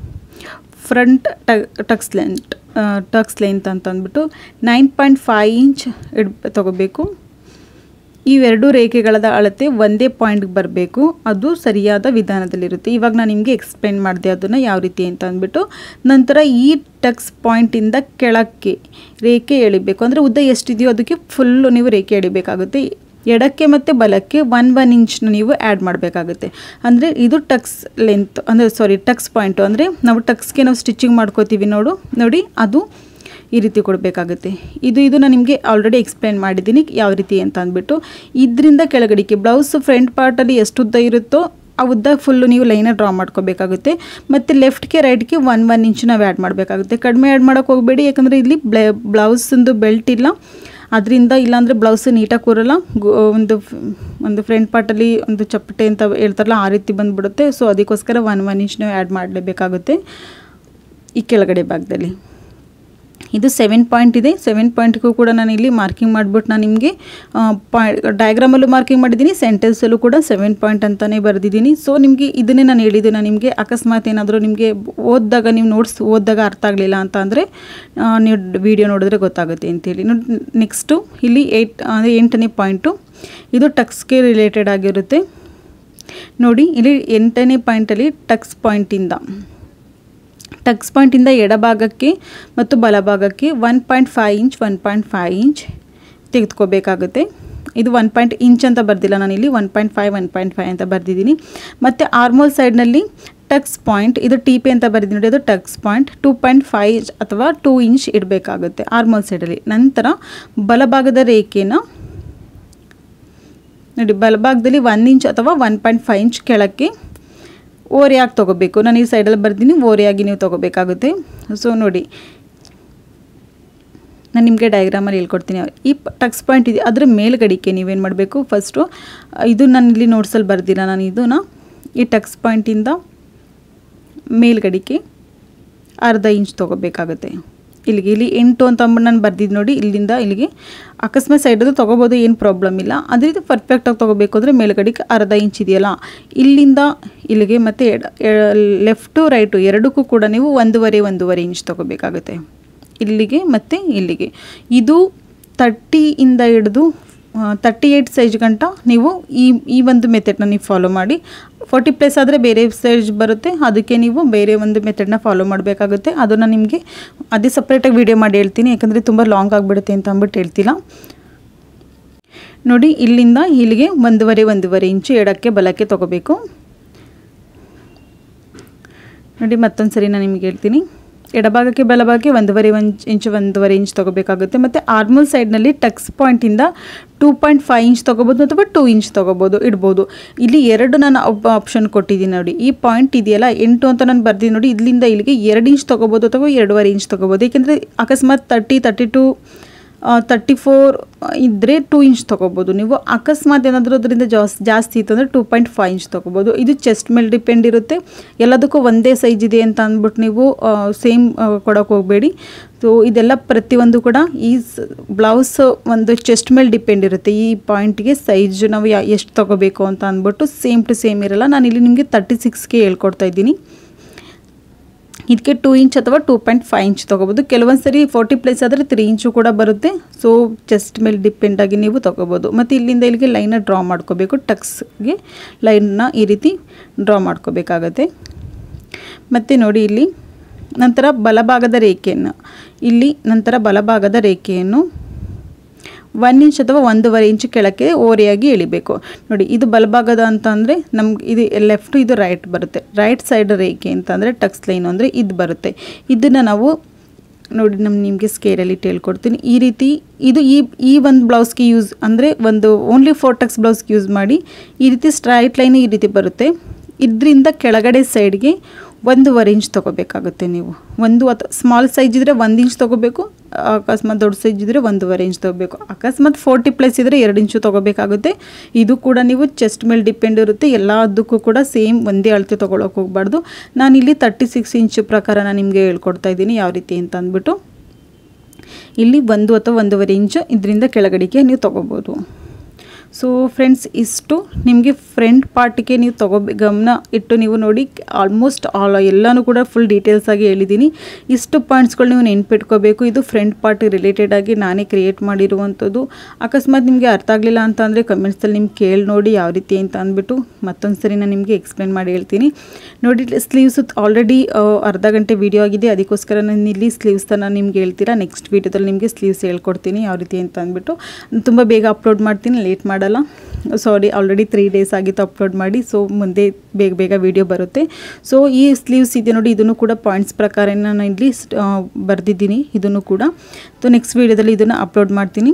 front tucks length tucks length ಅಂತ ಅಂದ್ಬಿಟ್ಟು ನೈನ್ ಪಾಯಿಂಟ್ ಫೈವ್ ಇಂಚ್ ಇಡ್ ತಗೋಬೇಕು ಇವೆರಡು ರೇಖೆಗಳದ ಅಳತೆ ಒಂದೇ ಪಾಯಿಂಟ್ಗೆ ಬರಬೇಕು ಅದು ಸರಿಯಾದ ವಿಧಾನದಲ್ಲಿರುತ್ತೆ ಇವಾಗ ನಾನು ನಿಮಗೆ ಎಕ್ಸ್ಪ್ಲೇನ್ ಮಾಡಿದೆ ಅದನ್ನು ಯಾವ ರೀತಿ ಅಂತ ಅಂದ್ಬಿಟ್ಟು ನಂತರ ಈ ಟಕ್ಸ್ ಪಾಯಿಂಟಿಂದ ಕೆಳಕ್ಕೆ ರೇಖೆ ಎಳಿಬೇಕು ಅಂದರೆ ಉದ್ದ ಎಷ್ಟಿದೆಯೋ ಅದಕ್ಕೆ ಫುಲ್ಲು ನೀವು ರೇಖೆ ಎಳಿಬೇಕಾಗುತ್ತೆ ಎಡಕ್ಕೆ ಮತ್ತು ಬಲಕ್ಕೆ ಒನ್ ಒನ್ ಇಂಚ್ನ ನೀವು ಆ್ಯಡ್ ಮಾಡಬೇಕಾಗುತ್ತೆ ಅಂದರೆ ಇದು ಟಕ್ಸ್ ಲೆಂತ್ ಅಂದರೆ ಸಾರಿ ಟಕ್ಸ್ ಪಾಯಿಂಟು ಅಂದರೆ ನಾವು ಟಕ್ಸ್ಗೆ ನಾವು ಸ್ಟಿಚಿಂಗ್ ಮಾಡ್ಕೋತೀವಿ ನೋಡು ನೋಡಿ ಅದು ಈ ರೀತಿ ಕೊಡಬೇಕಾಗುತ್ತೆ ಇದು ಇದು ನಾನು ನಿಮಗೆ ಆಲ್ರೆಡಿ ಎಕ್ಸ್ಪ್ಲೇನ್ ಮಾಡಿದ್ದೀನಿ ಯಾವ ರೀತಿ ಅಂತ ಅಂದ್ಬಿಟ್ಟು ಇದರಿಂದ ಕೆಳಗಡಿಕೆ ಬ್ಲೌಸ್ ಫ್ರಂಟ್ ಪಾರ್ಟಲ್ಲಿ ಎಷ್ಟು ಉದ್ದ ಇರುತ್ತೋ ಆ ಉದ್ದ ಫುಲ್ಲು ನೀವು ಲೈನ ಡ್ರಾ ಮಾಡ್ಕೋಬೇಕಾಗುತ್ತೆ ಮತ್ತು ಲೆಫ್ಟ್ಗೆ ರೈಟ್ಗೆ ಒನ್ ಒನ್ ಇಂಚ್ ನಾವು ಆ್ಯಡ್ ಮಾಡಬೇಕಾಗುತ್ತೆ ಕಡಿಮೆ ಆ್ಯಡ್ ಮಾಡೋಕ್ಕೆ ಹೋಗಬೇಡಿ ಯಾಕಂದರೆ ಇಲ್ಲಿ ಬ್ಲೇ ಬ್ಲೌಸಂದು ಬೆಲ್ಟ್ ಇಲ್ಲ ಅದರಿಂದ ಇಲ್ಲಾಂದರೆ ಬ್ಲೌಸ್ ನೀಟಾಗಿ ಕೂರಲ್ಲ ಒಂದು ಒಂದು ಫ್ರಂಟ್ ಪಾರ್ಟಲ್ಲಿ ಒಂದು ಚಪ್ಪಟೆ ಅಂತ ಹೇಳ್ತಾರಲ್ಲ ಆ ರೀತಿ ಬಂದುಬಿಡುತ್ತೆ ಸೊ ಅದಕ್ಕೋಸ್ಕರ ಒನ್ ಒನ್ ಇಂಚ್ ನಾವು ಆ್ಯಡ್ ಮಾಡಲೇಬೇಕಾಗುತ್ತೆ ಈ ಕೆಳಗಡೆ ಭಾಗದಲ್ಲಿ ಇದು ಸೆವೆನ್ ಪಾಯಿಂಟ್ ಇದೆ ಸೆವೆನ್ ಪಾಯಿಂಟ್ಗೂ ಕೂಡ ನಾನು ಇಲ್ಲಿ ಮಾರ್ಕಿಂಗ್ ಮಾಡಿಬಿಟ್ಟು ನಾನು ನಿಮಗೆ ಪಾಯ್ ಡಯಾಗ್ರಾಮಲ್ಲೂ ಮಾರ್ಕಿಂಗ್ ಮಾಡಿದ್ದೀನಿ ಸೆಂಟೆನ್ಸಲ್ಲೂ ಕೂಡ ಸೆವೆನ್ ಪಾಯಿಂಟ್ ಅಂತಲೇ ಬರೆದಿದ್ದೀನಿ ಸೊ ನಿಮಗೆ ಇದನ್ನೇ ನಾನು ಹೇಳಿದ್ದು ನಾನು ನಿಮಗೆ ಅಕಸ್ಮಾತ್ ಏನಾದರೂ ನಿಮಗೆ ಓದಿದಾಗ ನೀವು ನೋಟ್ಸ್ ಓದಿದಾಗ ಅರ್ಥ ಆಗಲಿಲ್ಲ ಅಂತ ಅಂದರೆ ನೀವು ವಿಡಿಯೋ ನೋಡಿದ್ರೆ ಗೊತ್ತಾಗುತ್ತೆ ಅಂತೇಳಿ ನೋಡಿ ನೆಕ್ಸ್ಟು ಇಲ್ಲಿ ಏಯ್ಟ್ ಅಂದರೆ ಎಂಟನೇ ಪಾಯಿಂಟು ಇದು ಟಕ್ಸ್ಗೆ ರಿಲೇಟೆಡ್ ಆಗಿರುತ್ತೆ ನೋಡಿ ಇಲ್ಲಿ ಎಂಟನೇ ಪಾಯಿಂಟಲ್ಲಿ ಟಕ್ಸ್ ಪಾಯಿಂಟಿಂದ ಟಕ್ಸ್ ಪಾಯಿಂಟಿಂದ ಎಡಭಾಗಕ್ಕೆ ಮತ್ತು ಬಲಭಾಗಕ್ಕೆ one point five inch one point five inch ತೆಗೆದುಕೋಬೇಕಾಗುತ್ತೆ ಇದು ಒನ್ ಪಾಯಿಂಟ್ ಇಂಚ್ ಅಂತ ಬರ್ದಿಲ್ಲ ನಾನಿಲ್ಲಿ one point five one point five ಅಂತ ಬರೆದಿದ್ದೀನಿ ಮತ್ತು ಆರ್ಮೋಲ್ ಸೈಡ್ನಲ್ಲಿ ಟಕ್ಸ್ ಪಾಯಿಂಟ್ ಇದು ಟಿ ಪಿ ಅಂತ ಬರೆದಿದ್ದೀನಿ ನೋಡಿ ಅದು tucks point two point five ಅಥವಾ ಟೂ ಇಂಚ್ ಇಡಬೇಕಾಗುತ್ತೆ ಆರ್ಮೋಲ್ ಸೈಡಲ್ಲಿ ನಂತರ ಬಲಭಾಗದ ರೇಖೆನ ನೋಡಿ ಬಲಭಾಗದಲ್ಲಿ ಒನ್ ಇಂಚ್ ಅಥವಾ ಒನ್ ಪಾಯಿಂಟ್ ಫೈವ್ ಇಂಚ್ ಕೆಳಕ್ಕೆ ಓರೆಯಾಗಿ ತೊಗೋಬೇಕು ನಾನು ಈ ಸೈಡಲ್ಲಿ ಬರ್ತೀನಿ ಓರೆಯಾಗಿ ನೀವು ತೊಗೋಬೇಕಾಗುತ್ತೆ ಸೊ ನೋಡಿ ನಾನು ನಿಮಗೆ ಡಯಾಗ್ರಾಮಲ್ಲಿ ಹೇಳ್ಕೊಡ್ತೀನಿ ಈ ಟಕ್ಸ್ ಪಾಯಿಂಟ್ ಇದೆ ಅದರ ಮೇಲ್ಗಡಿಕೆ ನೀವೇನು ಮಾಡಬೇಕು ಫಸ್ಟು ಇದು ನಾನು ಇಲ್ಲಿ ನೋಟ್ಸಲ್ಲಿ ಬರ್ದಿಲ್ಲ ನಾನು ಇದನ್ನು ಈ ಟಕ್ಸ್ ಪಾಯಿಂಟಿಂದ ಮೇಲ್ಗಡಿಕೆ ಅರ್ಧ ಇಂಚ್ ತೊಗೋಬೇಕಾಗುತ್ತೆ ಇಲ್ಲಿಗೆ ಇಲ್ಲಿ ಎಂಟು ಅಂತ ಅಂದ್ಬಿಟ್ಟು ನಾನು ಬರ್ದಿದ್ದು ನೋಡಿ ಇಲ್ಲಿಂದ ಇಲ್ಲಿಗೆ ಅಕಸ್ಮಾತ್ ಸೈಡದು ತೊಗೋಬೋದು ಏನು ಪ್ರಾಬ್ಲಮ್ ಇಲ್ಲ ಅದೇ ರೀತಿ ಪರ್ಫೆಕ್ಟಾಗಿ ತೊಗೋಬೇಕು ಅಂದರೆ ಮೇಲ್ಗಡೆಗೆ ಅರ್ಧ ಇಂಚ್ ಇದೆಯಲ್ಲ ಇಲ್ಲಿಂದ ಇಲ್ಲಿಗೆ ಮತ್ತು ಎಡ ಲೆಫ್ಟು ರೈಟು ಎರಡಕ್ಕೂ ಕೂಡ ನೀವು ಒಂದೂವರೆ ಒಂದೂವರೆ ಇಂಚ್ ತೊಗೋಬೇಕಾಗುತ್ತೆ ಇಲ್ಲಿಗೆ ಮತ್ತು ಇಲ್ಲಿಗೆ ಇದು ತರ್ಟಿಯಿಂದ ಹಿಡಿದು ತರ್ಟಿ ಏಯ್ಟ್ ಸೈಜ್ ಗಂಟ ನೀವು ಈ ಈ ಒಂದು ಮೆಥಡ್ನ ನೀವು ಫಾಲೋ ಮಾಡಿ ಫೋರ್ಟಿ ಪ್ಲಸ್ ಆದರೆ ಬೇರೆ ಸೈಜ್ ಬರುತ್ತೆ ಅದಕ್ಕೆ ನೀವು ಬೇರೆ ಒಂದು ಮೆಥಡ್ನ ಫಾಲೋ ಮಾಡಬೇಕಾಗುತ್ತೆ ಅದನ್ನು ನಿಮಗೆ ಅದೇ ಸಪ್ರೇಟಾಗಿ ವಿಡಿಯೋ ಮಾಡಿ ಹೇಳ್ತೀನಿ ಯಾಕಂದರೆ ತುಂಬ ಲಾಂಗ್ ಆಗಿಬಿಡುತ್ತೆ ಅಂತ ಅಂದ್ಬಿಟ್ಟು ಹೇಳ್ತಿಲ್ಲ ನೋಡಿ ಇಲ್ಲಿಂದ ಇಲ್ಲಿಗೆ ಒಂದೂವರೆ ಒಂದೂವರೆ ಇಂಚು ಎಡಕ್ಕೆ ಬಲಕ್ಕೆ ತೊಗೋಬೇಕು ನೋಡಿ ಮತ್ತೊಂದು ಸರಿ ನಾನು ನಿಮಗೆ ಹೇಳ್ತೀನಿ ಎಡಭಾಗಕ್ಕೆ ಬಲಭಾಗಕ್ಕೆ ಒಂದೂವರೆ ಒಂದು ಇಂಚು ಒಂದೂವರೆ ಇಂಚ್ ತೊಗೋಬೇಕಾಗುತ್ತೆ ಮತ್ತು ಆರ್ಮಲ್ ಸೈಡ್ನಲ್ಲಿ ಟಕ್ಸ್ ಪಾಯಿಂಟಿಂದ ಟೂ ಪಾಯಿಂಟ್ ಫೈವ್ ಇಂಚ್ ತೊಗೋಬೋದು ಅಥವಾ ಟೂ ಇಂಚ್ ತೊಗೋಬೋದು ಇಡ್ಬೋದು ಇಲ್ಲಿ ಎರಡು ನಾನು ಆಪ್ಷನ್ ಕೊಟ್ಟಿದ್ದೀನಿ ನೋಡಿ ಈ ಪಾಯಿಂಟ್ ಇದೆಯಲ್ಲ ಎಂಟು ಅಂತ ನಾನು ಬರ್ದಿದ್ದೀನಿ ನೋಡಿ ಇಲ್ಲಿಂದ ಇಲ್ಲಿಗೆ ಎರಡು ಇಂಚ್ ತೊಗೋಬೋದು ಅಥವಾ ಎರಡೂವರೆ ಇಂಚ್ ತೊಗೋಬೋದು ಏಕೆಂದರೆ ಅಕಸ್ಮಾತ್ thirty thirty two thirty four ಇದ್ದರೆ ಟೂ ಇಂಚ್ ತೊಗೋಬೋದು ನೀವು ಅಕಸ್ಮಾತ್ ಏನಾದರೂ ಅದರಿಂದ ಜಾಸ್ ಜಾಸ್ತಿ ಇತ್ತು ಅಂದರೆ ಟೂ ಪಾಯಿಂಟ್ ಫೈವ್ ಇಂಚ್ ತೊಗೋಬೋದು ಇದು ಚೆಸ್ಟ್ ಮೇಲೆ ಡಿಪೆಂಡ್ ಇರುತ್ತೆ ಎಲ್ಲದಕ್ಕೂ ಒಂದೇ ಸೈಜ್ ಇದೆ ಅಂತ ಅಂದ್ಬಿಟ್ಟು ನೀವು ಸೇಮ್ ಕೊಡೋಕೆ ಹೋಗಬೇಡಿ ಸೊ ಇದೆಲ್ಲ ಪ್ರತಿಯೊಂದು ಕೂಡ ಈ ಬ್ಲೌಸ್ ಒಂದು ಚೆಸ್ಟ್ ಮೇಲೆ ಡಿಪೆಂಡ್ ಇರುತ್ತೆ ಈ ಪಾಯಿಂಟ್ಗೆ ಸೈಜ್ ನಾವು ಯಾ ಎಷ್ಟು ತೊಗೋಬೇಕು ಅಂತ ಅಂದ್ಬಿಟ್ಟು ಸೇಮ್ ಟು ಸೇಮ್ ಇರಲ್ಲ ನಾನು ಇಲ್ಲಿ ನಿಮಗೆ ತರ್ಟಿ ಸಿಕ್ಸ್ಗೆ ಹೇಳ್ಕೊಡ್ತಾ ಇದ್ದೀನಿ ಇದಕ್ಕೆ ಟೂ ಇಂಚ್ ಅಥವಾ ಟೂ ಪಾಯಿಂಟ್ ಫೈವ್ ಇಂಚ್ ತೊಗೋಬೋದು ಕೆಲವೊಂದು ಸರಿ ಫೋರ್ಟಿ ಪ್ಲೇಸ್ ಆದರೆ ತ್ರೀ ಇಂಚು ಕೂಡ ಬರುತ್ತೆ ಸೊ ಚೆಸ್ಟ್ ಮೇಲೆ ಡಿಪೆಂಡಾಗಿ ನೀವು ತೊಗೋಬೋದು ಮತ್ತು ಇಲ್ಲಿಂದ ಇಲ್ಲಿಗೆ ಲೈನ ಡ್ರಾ ಮಾಡ್ಕೋಬೇಕು ಟಕ್ಸ್ಗೆ ಲೈನ್ನ ಈ ರೀತಿ ಡ್ರಾ ಮಾಡ್ಕೋಬೇಕಾಗತ್ತೆ ಮತ್ತು ನೋಡಿ ಇಲ್ಲಿ ನಂತರ ಬಲಭಾಗದ ರೇಖೆಯನ್ನು ಇಲ್ಲಿ ನಂತರ ಬಲಭಾಗದ ರೇಖೆಯನ್ನು ಒನ್ ಇಂಚ್ ಅಥವಾ ಒಂದೂವರೆ ಇಂಚ್ ಕೆಳಕ್ಕೆ ಓರೆಯಾಗಿ ಎಳಿಬೇಕು ನೋಡಿ ಇದು ಬಲಭಾಗದ ಅಂತ ಅಂದರೆ ನಮ್ಗೆ ಇದು ಲೆಫ್ಟ್ ಇದು ರೈಟ್ ಬರುತ್ತೆ ರೈಟ್ ಸೈಡ್ ರೇಖೆ ಅಂತಂದರೆ ಟಕ್ಸ್ ಲೈನ್ ಅಂದರೆ ಇದು ಬರುತ್ತೆ ಇದನ್ನು ನಾವು ನೋಡಿ ನಮ್ಮ ನಿಮಗೆ ಸ್ಕೇಲಲ್ಲಿ ಹೇಳ್ಕೊಡ್ತೀನಿ ಈ ರೀತಿ ಇದು ಈ ಈ ಒಂದು ಬ್ಲೌಸ್ಗೆ ಯೂಸ್ ಅಂದರೆ ಒಂದು ಓನ್ಲಿ ಫೋರ್ ಟಕ್ಸ್ ಬ್ಲೌಸ್ಗೆ ಯೂಸ್ ಮಾಡಿ ಈ ರೀತಿ ಸ್ಟ್ರೈಟ್ ಲೈನ್ ಈ ರೀತಿ ಬರುತ್ತೆ ಇದರಿಂದ ಕೆಳಗಡೆ ಸೈಡ್ಗೆ ಒಂದೂವರೆ ಇಂಚ್ ತೊಗೋಬೇಕಾಗುತ್ತೆ ನೀವು ಒಂದು ಅಥವಾ ಸ್ಮಾಲ್ ಸೈಜ್ ಇದ್ದರೆ ಒಂದು ಇಂಚ್ ತೊಗೋಬೇಕು ಅಕಸ್ಮಾತ್ ದೊಡ್ಡ ಸೈಜ್ ಇದ್ದರೆ ಒಂದೂವರೆ ಇಂಚ್ ತೊಗೋಬೇಕು ಅಕಸ್ಮಾತ್ ಫೋರ್ಟಿ ಪ್ಲಸ್ ಇದ್ದರೆ ಎರಡು ಇಂಚು ತೊಗೋಬೇಕಾಗುತ್ತೆ ಇದು ಕೂಡ ನೀವು ಚೆಸ್ಟ್ ಮೇಲೆ ಡಿಪೆಂಡ್ ಇರುತ್ತೆ ಎಲ್ಲದಕ್ಕೂ ಕೂಡ ಸೇಮ್ ಒಂದೇ ಅಳತೆ ತೊಗೊಳಕ್ಕೆ ಹೋಗಬಾರ್ದು ನಾನಿಲ್ಲಿ ತರ್ಟಿ ಸಿಕ್ಸ್ ಇಂಚು ಪ್ರಕಾರ ನಾನು ನಿಮಗೆ ಹೇಳ್ಕೊಡ್ತಾ ಇದ್ದೀನಿ ಯಾವ ರೀತಿ ಅಂತ ಅಂದ್ಬಿಟ್ಟು ಇಲ್ಲಿ ಒಂದು ಅಥವಾ ಒಂದೂವರೆ ಇಂಚು ಇದರಿಂದ ಕೆಳಗಡೆಗೆ ನೀವು ತೊಗೋಬೋದು ಸೊ ಫ್ರೆಂಡ್ಸ್ ಇಷ್ಟು ನಿಮಗೆ ಫ್ರಂಟ್ ಪಾರ್ಟಿಗೆ ನೀವು ತಗೋ ಗಮನ ಇಟ್ಟು ನೀವು ನೋಡಿ ಆಲ್ಮೋಸ್ಟ್ ಆಲ್ ಎಲ್ಲನೂ ಕೂಡ ಫುಲ್ ಡೀಟೇಲ್ಸ್ ಆಗಿ ಹೇಳಿದ್ದೀನಿ ಇಷ್ಟು ಪಾಯಿಂಟ್ಸ್ಗಳು ನೀವು ನೆನ್ಪಿಟ್ಕೋಬೇಕು ಇದು ಫ್ರಂಟ್ ಪಾರ್ಟ್ ರಿಲೇಟೆಡ್ ಆಗಿ ನಾನೇ ಕ್ರಿಯೇಟ್ ಮಾಡಿರುವಂಥದ್ದು ಅಕಸ್ಮಾತ್ ನಿಮಗೆ ಅರ್ಥ ಆಗಲಿಲ್ಲ ಅಂತ ಅಂದರೆ ಕಮೆಂಟ್ಸಲ್ಲಿ ನಿಮ್ಗೆ ಕೇಳಿ ನೋಡಿ ಯಾವ ರೀತಿ ಅಂತ ಅಂದ್ಬಿಟ್ಟು ಮತ್ತೊಂದು ಸರಿ ನಾನು ನಿಮಗೆ ಎಕ್ಸ್ಪ್ಲೇನ್ ಮಾಡಿ ಹೇಳ್ತೀನಿ ನೋಡಿ ಸ್ಲೀವ್ಸ್ ಆಲ್ರೆಡಿ ಅರ್ಧ ಗಂಟೆ ವಿಡಿಯೋ ಆಗಿದೆ ಅದಕ್ಕೋಸ್ಕರ ನಾನು ಇಲ್ಲಿ ಸ್ಲೀವ್ಸ್ನ ನಾನು ನಿಮ್ಗೆ ಹೇಳ್ತೀರಾ ನೆಕ್ಸ್ಟ್ ವೀಡಿಯೋದಲ್ಲಿ ನಿಮಗೆ ಸ್ಲೀವ್ಸ್ ಹೇಳ್ಕೊಡ್ತೀನಿ ಯಾವ ರೀತಿ ಅಂತ ಅಂದ್ಬಿಟ್ಟು ತುಂಬ ಬೇಗ ಅಪ್ಲೋಡ್ ಮಾಡ್ತೀನಿ ಲೇಟ್ ಮಾಡಲ್ಲ ಸಾರಿ ಆಲ್ರೆಡಿ ತ್ರೀ ಡೇಸ್ ಆಗಿತ್ತು ಅಪ್ಲೋಡ್ ಮಾಡಿ ಸೊ ಮುಂದೆ ಬೇಗ ಬೇಗ ವಿಡಿಯೋ ಬರುತ್ತೆ ಸೊ ಈ ಸ್ಲೀವ್ಸ್ ಇದೆ ನೋಡಿ ಇದನ್ನು ಕೂಡ ಪಾಯಿಂಟ್ಸ್ ಪ್ರಕಾರ ನಾನು ಇಲ್ಲಿ ಬರೆದಿದ್ದೀನಿ ಇದನ್ನು ಕೂಡ ಸೊ ನೆಕ್ಸ್ಟ್ ವೀಡಿಯೋದಲ್ಲಿ ಇದನ್ನು ಅಪ್ಲೋಡ್ ಮಾಡ್ತೀನಿ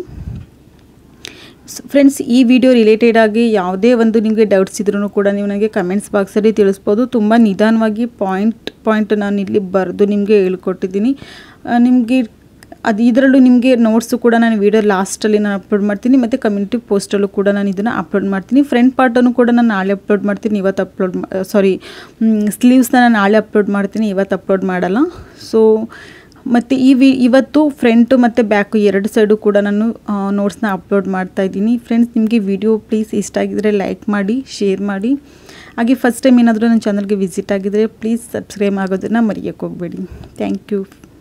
ಫ್ರೆಂಡ್ಸ್ ಈ ವಿಡಿಯೋ ರಿಲೇಟೆಡ್ ಆಗಿ ಯಾವುದೇ ಒಂದು ನಿಮಗೆ ಡೌಟ್ಸ್ ಇದ್ರೂ ಕೂಡ ನೀವು ನನಗೆ ಕಮೆಂಟ್ಸ್ ಬಾಕ್ಸಲ್ಲಿ ತಿಳಿಸ್ಬೋದು ತುಂಬ ನಿಧಾನವಾಗಿ ಪಾಯಿಂಟ್ ಪಾಯಿಂಟ್ ನಾನು ಇಲ್ಲಿ ಬರೆದು ನಿಮಗೆ ಹೇಳ್ಕೊಟ್ಟಿದ್ದೀನಿ ನಿಮಗೆ ಅದು ಇದರಲ್ಲೂ ನಿಮಗೆ ನೋಟ್ಸು ಕೂಡ ನಾನು ವೀಡಿಯೋ ಲಾಸ್ಟಲ್ಲಿ ನಾನು ಅಪ್ಲೋಡ್ ಮಾಡ್ತೀನಿ ಮತ್ತು ಕಮ್ಯುನಿಟಿ ಪೋಸ್ಟಲ್ಲೂ ಕೂಡ ನಾನು ಇದನ್ನು ಅಪ್ಲೋಡ್ ಮಾಡ್ತೀನಿ ಫ್ರಂಟ್ ಪಾರ್ಟನ್ನು ಕೂಡ ನಾನು ನಾಳೆ ಅಪ್ಲೋಡ್ ಮಾಡ್ತೀನಿ ಇವತ್ತು ಅಪ್ಲೋಡ್ ಸಾರಿ ಸ್ಲೀವ್ಸ್ನ ನಾನು ನಾಳೆ ಅಪ್ಲೋಡ್ ಮಾಡ್ತೀನಿ ಇವತ್ತು ಅಪ್ಲೋಡ್ ಮಾಡಲ್ಲ ಸೊ ಮತ್ತು ಈ ವಿ ಇವತ್ತು ಫ್ರಂಟು ಮತ್ತು ಬ್ಯಾಕು ಎರಡು ಸೈಡು ಕೂಡ ನಾನು ನೋಟ್ಸ್ನ ಅಪ್ಲೋಡ್ ಮಾಡ್ತಾ ಇದ್ದೀನಿ ಫ್ರೆಂಡ್ಸ್ ನಿಮಗೆ ವಿಡಿಯೋ ಪ್ಲೀಸ್ ಇಷ್ಟ ಆಗಿದರೆ ಲೈಕ್ ಮಾಡಿ ಶೇರ್ ಮಾಡಿ ಹಾಗೆ ಫಸ್ಟ್ ಟೈಮ್ ಏನಾದರೂ ನನ್ನ ಚಾನಲ್ಗೆ ವಿಸಿಟ್ ಆಗಿದರೆ ಪ್ಲೀಸ್ ಸಬ್ಸ್ಕ್ರೈಬ್ ಆಗೋದನ್ನು ಮರೆಯೋಕ್ಕೆ ಹೋಗಬೇಡಿ ಥ್ಯಾಂಕ್ ಯು